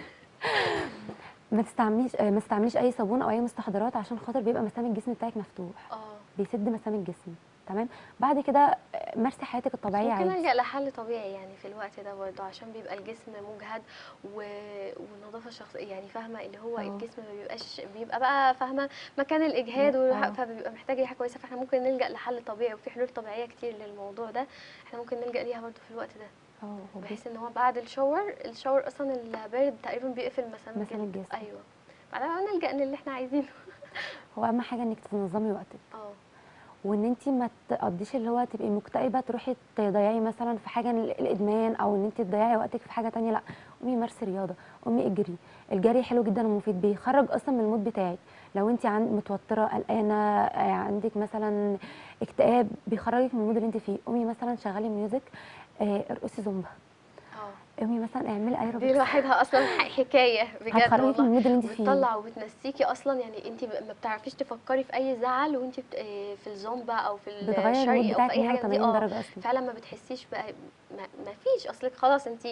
[SPEAKER 2] ما تستعمليش آه، ما تستعمليش اي صابون او اي مستحضرات عشان خاطر بيبقى مسام الجسم بتاعك مفتوح
[SPEAKER 1] اه
[SPEAKER 2] بيسد مسام الجسم تمام بعد كده آه، مارسي حياتك الطبيعيه
[SPEAKER 1] ممكن
[SPEAKER 2] عادي
[SPEAKER 1] نلجأ لحل طبيعي يعني في الوقت ده برضه عشان بيبقى الجسم مجهد و... ونظافه شخصيه يعني فاهمه اللي هو
[SPEAKER 2] اه.
[SPEAKER 1] الجسم ما بيبقاش بيبقى بقى فاهمه مكان الاجهاد والح...
[SPEAKER 2] اه.
[SPEAKER 1] فبيبقى محتاج ريحه كويسه فاحنا ممكن نلجأ لحل طبيعي وفي حلول طبيعيه كتير للموضوع ده احنا ممكن نلجأ ليها برضه في الوقت ده
[SPEAKER 2] اه هو
[SPEAKER 1] بحيث ان هو بعد الشاور الشاور اصلا البارد تقريبا بيقفل مسام
[SPEAKER 2] مسام
[SPEAKER 1] الجلد.
[SPEAKER 2] الجسم.
[SPEAKER 1] ايوه بعدها نلجأ للي احنا عايزينه
[SPEAKER 2] هو اهم حاجه انك تنظمي وقتك
[SPEAKER 1] اه
[SPEAKER 2] وان انت ما تقضيش اللي هو تبقي مكتئبه تروحي تضيعي مثلا في حاجه ال- الادمان او ان انت تضيعي وقتك في حاجه تانية لا قومي مارسي رياضه قومي اجري الجري حلو جدا ومفيد بيخرج اصلا من المود بتاعك لو انت عند متوتره قلقانه آه، عندك مثلا اكتئاب بيخرجك من المود اللي انت فيه قومي مثلا شغلي ميوزك آه، ارقصي زومبا
[SPEAKER 1] اه
[SPEAKER 2] قومي مثلا اعملي
[SPEAKER 1] دي
[SPEAKER 2] ايروبكس
[SPEAKER 1] لوحدها اصلا ح- حكايه بجد
[SPEAKER 2] هتخرجك من
[SPEAKER 1] والله
[SPEAKER 2] المود اللي انت فيه
[SPEAKER 1] بتطلع وبتنسيكي اصلا يعني انت ما بتعرفيش تفكري في اي زعل وانت بت... آه، في الزومبا او في
[SPEAKER 2] بتغير المود
[SPEAKER 1] الشرقي او في
[SPEAKER 2] بتاعك
[SPEAKER 1] اي حاجه دي
[SPEAKER 2] 180
[SPEAKER 1] اه
[SPEAKER 2] درجه اصلا
[SPEAKER 1] فعلا ما بتحسيش بقى ما, ما فيش اصلك خلاص انت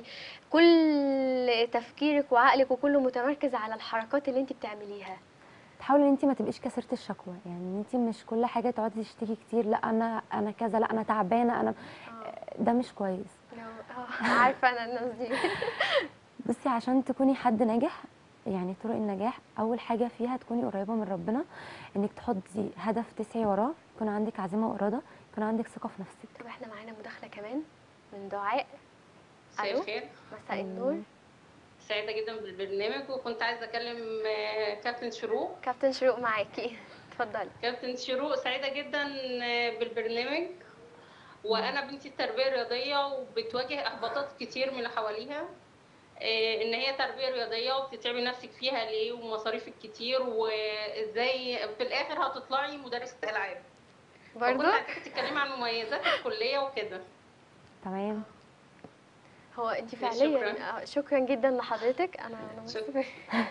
[SPEAKER 1] كل تفكيرك وعقلك وكله متمركز على الحركات اللي انت بتعمليها
[SPEAKER 2] تحاولي ان انت ما تبقيش كسرة الشكوى يعني ان انت مش كل حاجه تقعدي تشتكي كتير لا انا انا كذا لا انا تعبانه انا ده مش كويس
[SPEAKER 1] اه عارفه انا الناس دي
[SPEAKER 2] بصي عشان تكوني حد ناجح يعني طرق النجاح اول حاجه فيها تكوني قريبه من ربنا انك تحطي هدف تسعي وراه يكون عندك عزيمه واراده يكون عندك ثقه في نفسك
[SPEAKER 1] طب احنا معانا مداخله كمان من دعاء
[SPEAKER 5] مساء
[SPEAKER 1] ألو؟
[SPEAKER 5] الخير
[SPEAKER 1] مساء النور
[SPEAKER 5] سعيدة جدا بالبرنامج وكنت عايزة أكلم آه، كابتن شروق
[SPEAKER 1] كابتن شروق معاكي اتفضلي
[SPEAKER 5] كابتن شروق سعيدة جدا آه، بالبرنامج وأنا بنتي التربية الرياضية وبتواجه إحباطات كتير من اللي حواليها آه، إن هي تربية رياضية وبتتعبي نفسك فيها ليه ومصاريفك كتير وإزاي في الآخر هتطلعي مدرسة ألعاب
[SPEAKER 1] برضو
[SPEAKER 5] فكنت عايزاكي تتكلمي عن مميزات الكلية وكده
[SPEAKER 2] تمام
[SPEAKER 1] هو انت
[SPEAKER 5] شكراً.
[SPEAKER 1] فعليا آه، شكرا جدا لحضرتك انا انا
[SPEAKER 5] شكراً.
[SPEAKER 1] مبسوطة.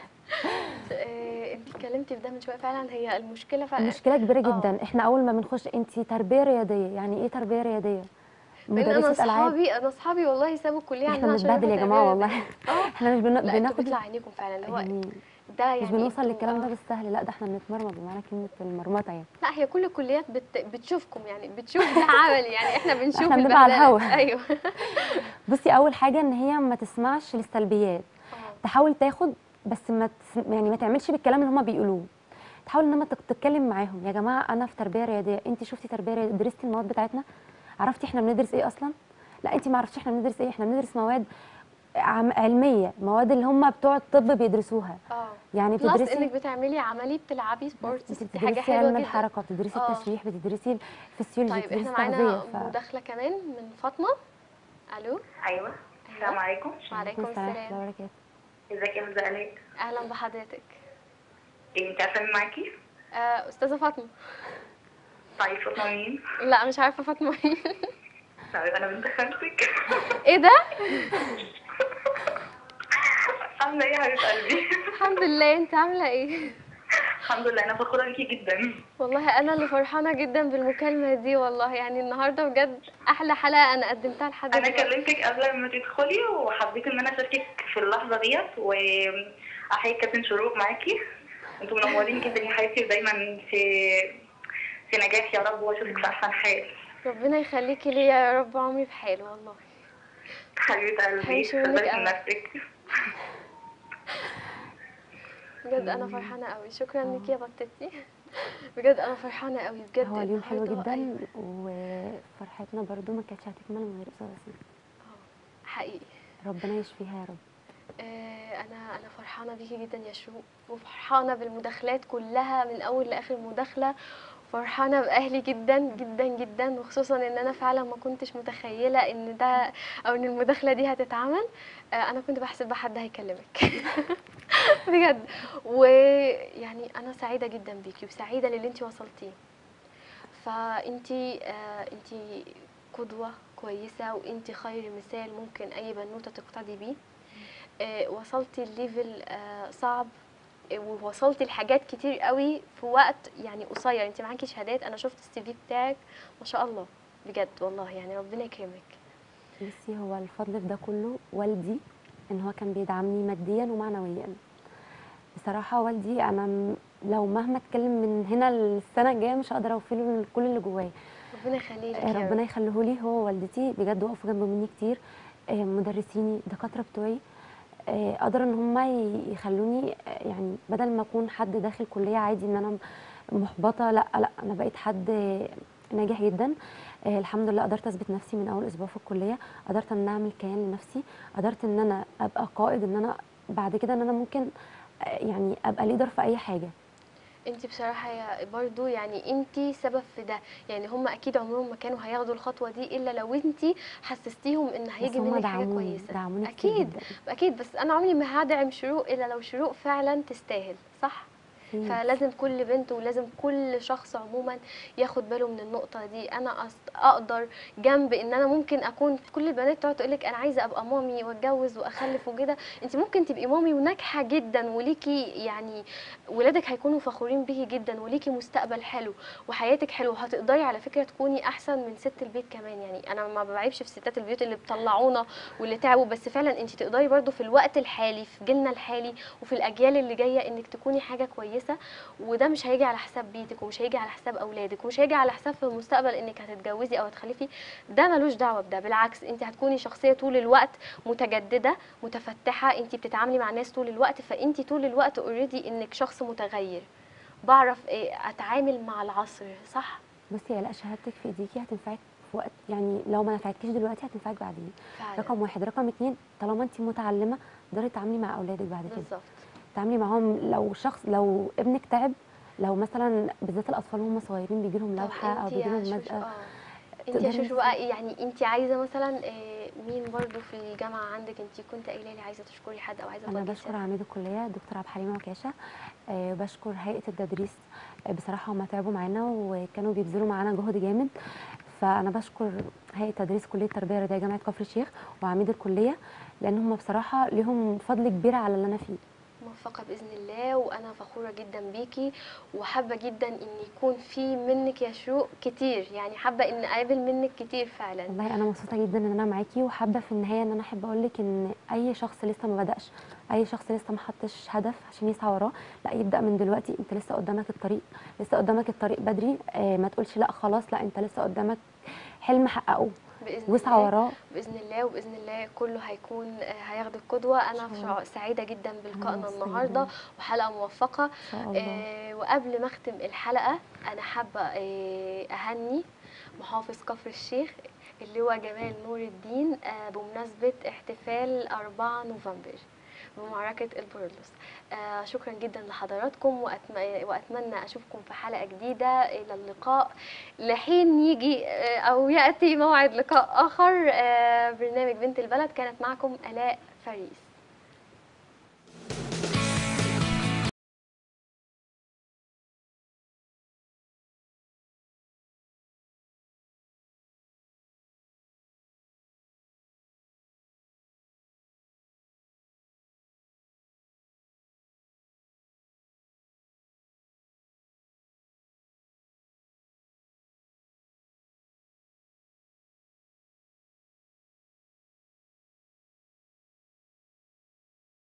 [SPEAKER 1] آه، انت اتكلمتي في ده من شويه فعلا هي المشكله فعلا
[SPEAKER 2] المشكله كبيره
[SPEAKER 1] آه.
[SPEAKER 2] جدا احنا اول ما بنخش انت تربيه رياضيه يعني ايه تربيه رياضيه
[SPEAKER 1] لان انا
[SPEAKER 2] مدرسه العاب
[SPEAKER 1] اصحابي انا اصحابي والله سابوا الكليه
[SPEAKER 2] احنا
[SPEAKER 1] عشان عشان
[SPEAKER 2] بنتبهدل يا
[SPEAKER 1] يروحوا
[SPEAKER 2] جماعه
[SPEAKER 1] تربية
[SPEAKER 2] والله
[SPEAKER 1] اه
[SPEAKER 2] احنا مش بن...
[SPEAKER 1] لا انتوا
[SPEAKER 2] بناخد
[SPEAKER 1] بيطلع عينيكم فعلا اللي هو
[SPEAKER 2] يعني
[SPEAKER 1] ده يعني
[SPEAKER 2] مش بنوصل
[SPEAKER 1] انتوا-
[SPEAKER 2] للكلام ده
[SPEAKER 1] آه.
[SPEAKER 2] بالسهل لا ده احنا بنتمرمط بمعنى كلمه المرمطه يعني
[SPEAKER 1] لا هي كل الكليات بت... بتشوفكم يعني بتشوف ده عملي يعني احنا بنشوف
[SPEAKER 2] احنا بنبقى على
[SPEAKER 1] البهدلة.
[SPEAKER 2] الهوا.
[SPEAKER 1] ايوه
[SPEAKER 2] بصي اول حاجه ان هي ما تسمعش للسلبيات
[SPEAKER 1] آه.
[SPEAKER 2] تحاول تاخد بس ما تس... يعني ما تعملش بالكلام اللي هما بيقولوه تحاول انما تك- تتكلم معاهم يا جماعه انا في تربيه رياضيه انت شفتي تربيه رياضيه درستي المواد بتاعتنا عرفتي احنا بندرس ايه اصلا لا انت ما عرفتيش احنا بندرس ايه احنا بندرس مواد عم... علميه مواد اللي هم بتوع الطب بيدرسوها
[SPEAKER 1] اه
[SPEAKER 2] يعني
[SPEAKER 1] بلس
[SPEAKER 2] بتدرسي
[SPEAKER 1] انك بتعملي عملي بتلعبي سبورتس
[SPEAKER 2] انت
[SPEAKER 1] دي حاجه
[SPEAKER 2] بتدرسي
[SPEAKER 1] حلوه
[SPEAKER 2] علم
[SPEAKER 1] جدا
[SPEAKER 2] الحركه بتدرسي
[SPEAKER 1] آه.
[SPEAKER 2] التشريح بتدرسي الفسيولوجي
[SPEAKER 1] طيب
[SPEAKER 2] بتدرسي
[SPEAKER 1] احنا
[SPEAKER 2] التغذيه
[SPEAKER 1] معانا
[SPEAKER 2] ف...
[SPEAKER 1] مداخله كمان من فاطمه الو
[SPEAKER 4] ايوه السلام عليكم
[SPEAKER 1] وعليكم
[SPEAKER 2] ورحمة الله
[SPEAKER 1] السلام
[SPEAKER 2] وبركاته
[SPEAKER 4] ازيك يا استاذه الاء
[SPEAKER 1] اهلا بحضرتك
[SPEAKER 4] إيه، انت عارفه مين معاكي
[SPEAKER 1] آه استاذه فاطمه
[SPEAKER 4] طيب فاطمه مين
[SPEAKER 1] لا مش عارفه فاطمه مين
[SPEAKER 4] طيب انا بنت خالتك
[SPEAKER 1] ايه ده
[SPEAKER 4] عامله ايه يا حبيبه قلبي
[SPEAKER 1] الحمد لله انت عامله ايه
[SPEAKER 4] الحمد لله انا فخوره بيكي جدا
[SPEAKER 1] والله انا اللي فرحانه جدا بالمكالمه دي والله يعني النهارده بجد احلى حلقه انا قدمتها لحد
[SPEAKER 4] انا
[SPEAKER 1] دلوقتي.
[SPEAKER 4] كلمتك قبل ما تدخلي وحبيت ان انا اشاركك في اللحظه ديت واحيي كابتن شروق معاكي انتوا منورين جدا يا حبيبتي ودايما في في نجاح يا رب واشوفك في احسن حال
[SPEAKER 1] ربنا يخليكي ليا يا رب عمري بحال والله
[SPEAKER 4] حبيبه قلبي
[SPEAKER 1] هيشو منك
[SPEAKER 4] خدي من
[SPEAKER 1] أوي.
[SPEAKER 4] نفسك
[SPEAKER 1] بجد انا فرحانه قوي شكرا لك يا بطتي بجد انا فرحانه قوي بجد
[SPEAKER 2] هو اليوم حلو
[SPEAKER 1] النهاردة- أيوة،
[SPEAKER 2] جدا وفرحتنا برضو ما كانتش هتكمل من غير استاذه ياسمين
[SPEAKER 1] حقيقي
[SPEAKER 2] ربنا يشفيها يا رب
[SPEAKER 1] آه، انا انا فرحانه بيكي جدا يا شروق وفرحانه بالمداخلات كلها من اول لاخر مداخله فرحانه باهلي جدا جدا جدا وخصوصا ان انا فعلا ما كنتش متخيله ان ده او ان المداخله دي هتتعمل آه، انا كنت بحسب بقى حد هيكلمك بجد ويعني انا سعيده جدا بيكي وسعيده للي انت وصلتيه فانتي آه انتي قدوه كويسه وانتي خير مثال ممكن اي بنوته تقتدي بيه آه، وصلتي الليفل آه، صعب آه، ووصلتي لحاجات كتير قوي في وقت يعني قصير انت معاكي شهادات انا شفت السي في بتاعك ما شاء الله بجد والله يعني ربنا يكرمك
[SPEAKER 2] بصي هو الفضل في ده كله والدي ان هو كان بيدعمني ماديا ومعنويا بصراحه والدي انا م- لو مهما اتكلم من هنا للسنه الجايه مش هقدر اوفي له كل اللي جوايا
[SPEAKER 1] ربنا يخليه لك
[SPEAKER 2] آه،
[SPEAKER 1] يا
[SPEAKER 2] ربنا
[SPEAKER 1] رب
[SPEAKER 2] يخليه لي هو ووالدتي بجد وقفوا جنب مني كتير آه، مدرسيني دكاتره بتوعي آه، قدروا ان هم يخلوني آه، يعني بدل ما اكون حد داخل كليه عادي ان انا محبطه لا لا انا بقيت حد آه، ناجح جدا آه، الحمد لله قدرت اثبت نفسي من اول اسبوع في الكليه قدرت ان أنا اعمل كيان لنفسي قدرت ان انا ابقى قائد ان انا بعد كده ان انا ممكن آه، يعني ابقى ليدر في اي حاجه
[SPEAKER 1] انت بصراحه يا برضو يعني انت سبب في ده يعني هم اكيد عمرهم ما كانوا هياخدوا الخطوه دي الا لو انت حسستيهم ان
[SPEAKER 2] بس
[SPEAKER 1] هيجي
[SPEAKER 2] هم
[SPEAKER 1] منك حاجه
[SPEAKER 2] دعموني
[SPEAKER 1] كويسه
[SPEAKER 2] دعموني كتير
[SPEAKER 1] اكيد
[SPEAKER 2] جدا
[SPEAKER 1] اكيد بس انا عمري ما هدعم شروق الا لو شروق فعلا تستاهل صح
[SPEAKER 2] أكيد.
[SPEAKER 1] فلازم كل بنت ولازم كل شخص عموما ياخد باله من النقطه دي انا أص- اقدر جنب ان انا ممكن اكون كل البنات تقعد تقول لك انا عايزه ابقى مامي واتجوز واخلف وكده انت ممكن تبقي مامي وناجحه جدا وليكي يعني ولادك هيكونوا فخورين بيكي جدا وليكي مستقبل حلو وحياتك حلوه وهتقدري على فكره تكوني احسن من ست البيت كمان يعني انا ما بعيبش في ستات البيوت اللي بتطلعونا واللي تعبوا بس فعلا انت تقدري برضو في الوقت الحالي في جيلنا الحالي وفي الاجيال اللي جايه انك تكوني حاجه كويسه وده مش هيجي على حساب بيتك ومش هيجي على حساب اولادك ومش هيجي على حساب في المستقبل انك هتتجوزي او هتخلفي ده ملوش دعوه بده بالعكس انت هتكوني شخصيه طول الوقت متجدده متفتحه انت بتتعاملي مع ناس طول الوقت فانت طول الوقت اوريدي انك شخص متغير بعرف ايه اتعامل مع العصر صح
[SPEAKER 2] بصي يا لا شهادتك في ايديكي هتنفعك في وقت يعني لو ما نفعتكيش دلوقتي هتنفعك بعدين
[SPEAKER 1] فعلا
[SPEAKER 2] رقم واحد رقم اتنين طالما انت متعلمه تقدري تتعاملي مع اولادك بعد كده
[SPEAKER 1] بالظبط
[SPEAKER 2] تتعاملي معاهم لو شخص لو ابنك تعب لو مثلا بالذات الاطفال وهم صغيرين بيجي لهم
[SPEAKER 1] طب
[SPEAKER 2] لوحه او
[SPEAKER 1] انت
[SPEAKER 2] بيجي
[SPEAKER 1] يا
[SPEAKER 2] لهم
[SPEAKER 1] شوشو
[SPEAKER 2] مزقه
[SPEAKER 1] اه انت يا
[SPEAKER 2] تقدري
[SPEAKER 1] شوشو
[SPEAKER 2] مثلاً-
[SPEAKER 1] بقى يعني انت عايزه مثلا آه، مين برضو في الجامعه عندك انت كنت قايله لي عايزه تشكري حد او عايزه
[SPEAKER 2] انا
[SPEAKER 1] توجهي
[SPEAKER 2] بشكر
[SPEAKER 1] رسالة؟
[SPEAKER 2] عميد الكليه دكتور عبد الحليم عكاشه آه، بشكر هيئه التدريس آه، بصراحه هم تعبوا معانا وكانوا بيبذلوا معانا جهد جامد فانا بشكر هيئه تدريس كليه التربيه الرياضيه جامعه كفر الشيخ وعميد الكليه لان هم بصراحه ليهم فضل كبير على اللي انا فيه
[SPEAKER 1] موفقة بإذن الله وأنا فخورة جدا بيكي وحابة جدا إن يكون في منك يا شروق كتير يعني حابة إن أقابل منك كتير فعلا
[SPEAKER 2] والله انا مبسوطه جدا ان انا معاكي وحابه في النهايه ان انا احب اقول لك ان اي شخص لسه ما بداش اي شخص لسه ما حطش هدف عشان يسعى وراه لا يبدا من دلوقتي انت لسه قدامك الطريق لسه قدامك الطريق بدري آه ما تقولش لا خلاص لا انت لسه قدامك حلم حققه
[SPEAKER 1] بإذن
[SPEAKER 2] واسعى
[SPEAKER 1] الله
[SPEAKER 2] وراه
[SPEAKER 1] بإذن الله وبإذن الله كله هيكون آه، هياخد القدوة أنا
[SPEAKER 2] إن شاء الله.
[SPEAKER 1] شع- سعيدة جدا بلقائنا
[SPEAKER 2] مبسوطة
[SPEAKER 1] النهاردة
[SPEAKER 2] جداً.
[SPEAKER 1] وحلقة موفقة
[SPEAKER 2] ان شاء الله
[SPEAKER 1] آه وقبل ما أختم الحلقة أنا حابة آه أهني محافظ كفر الشيخ اللي هو جمال نور الدين آه بمناسبة احتفال 4 نوفمبر بمعركة البرولوس آه شكرا جدا لحضراتكم وأتم- وأتمنى أشوفكم في حلقة جديدة إلى اللقاء لحين يجي آه أو يأتي موعد لقاء آخر آه برنامج بنت البلد كانت معكم آلاء فريس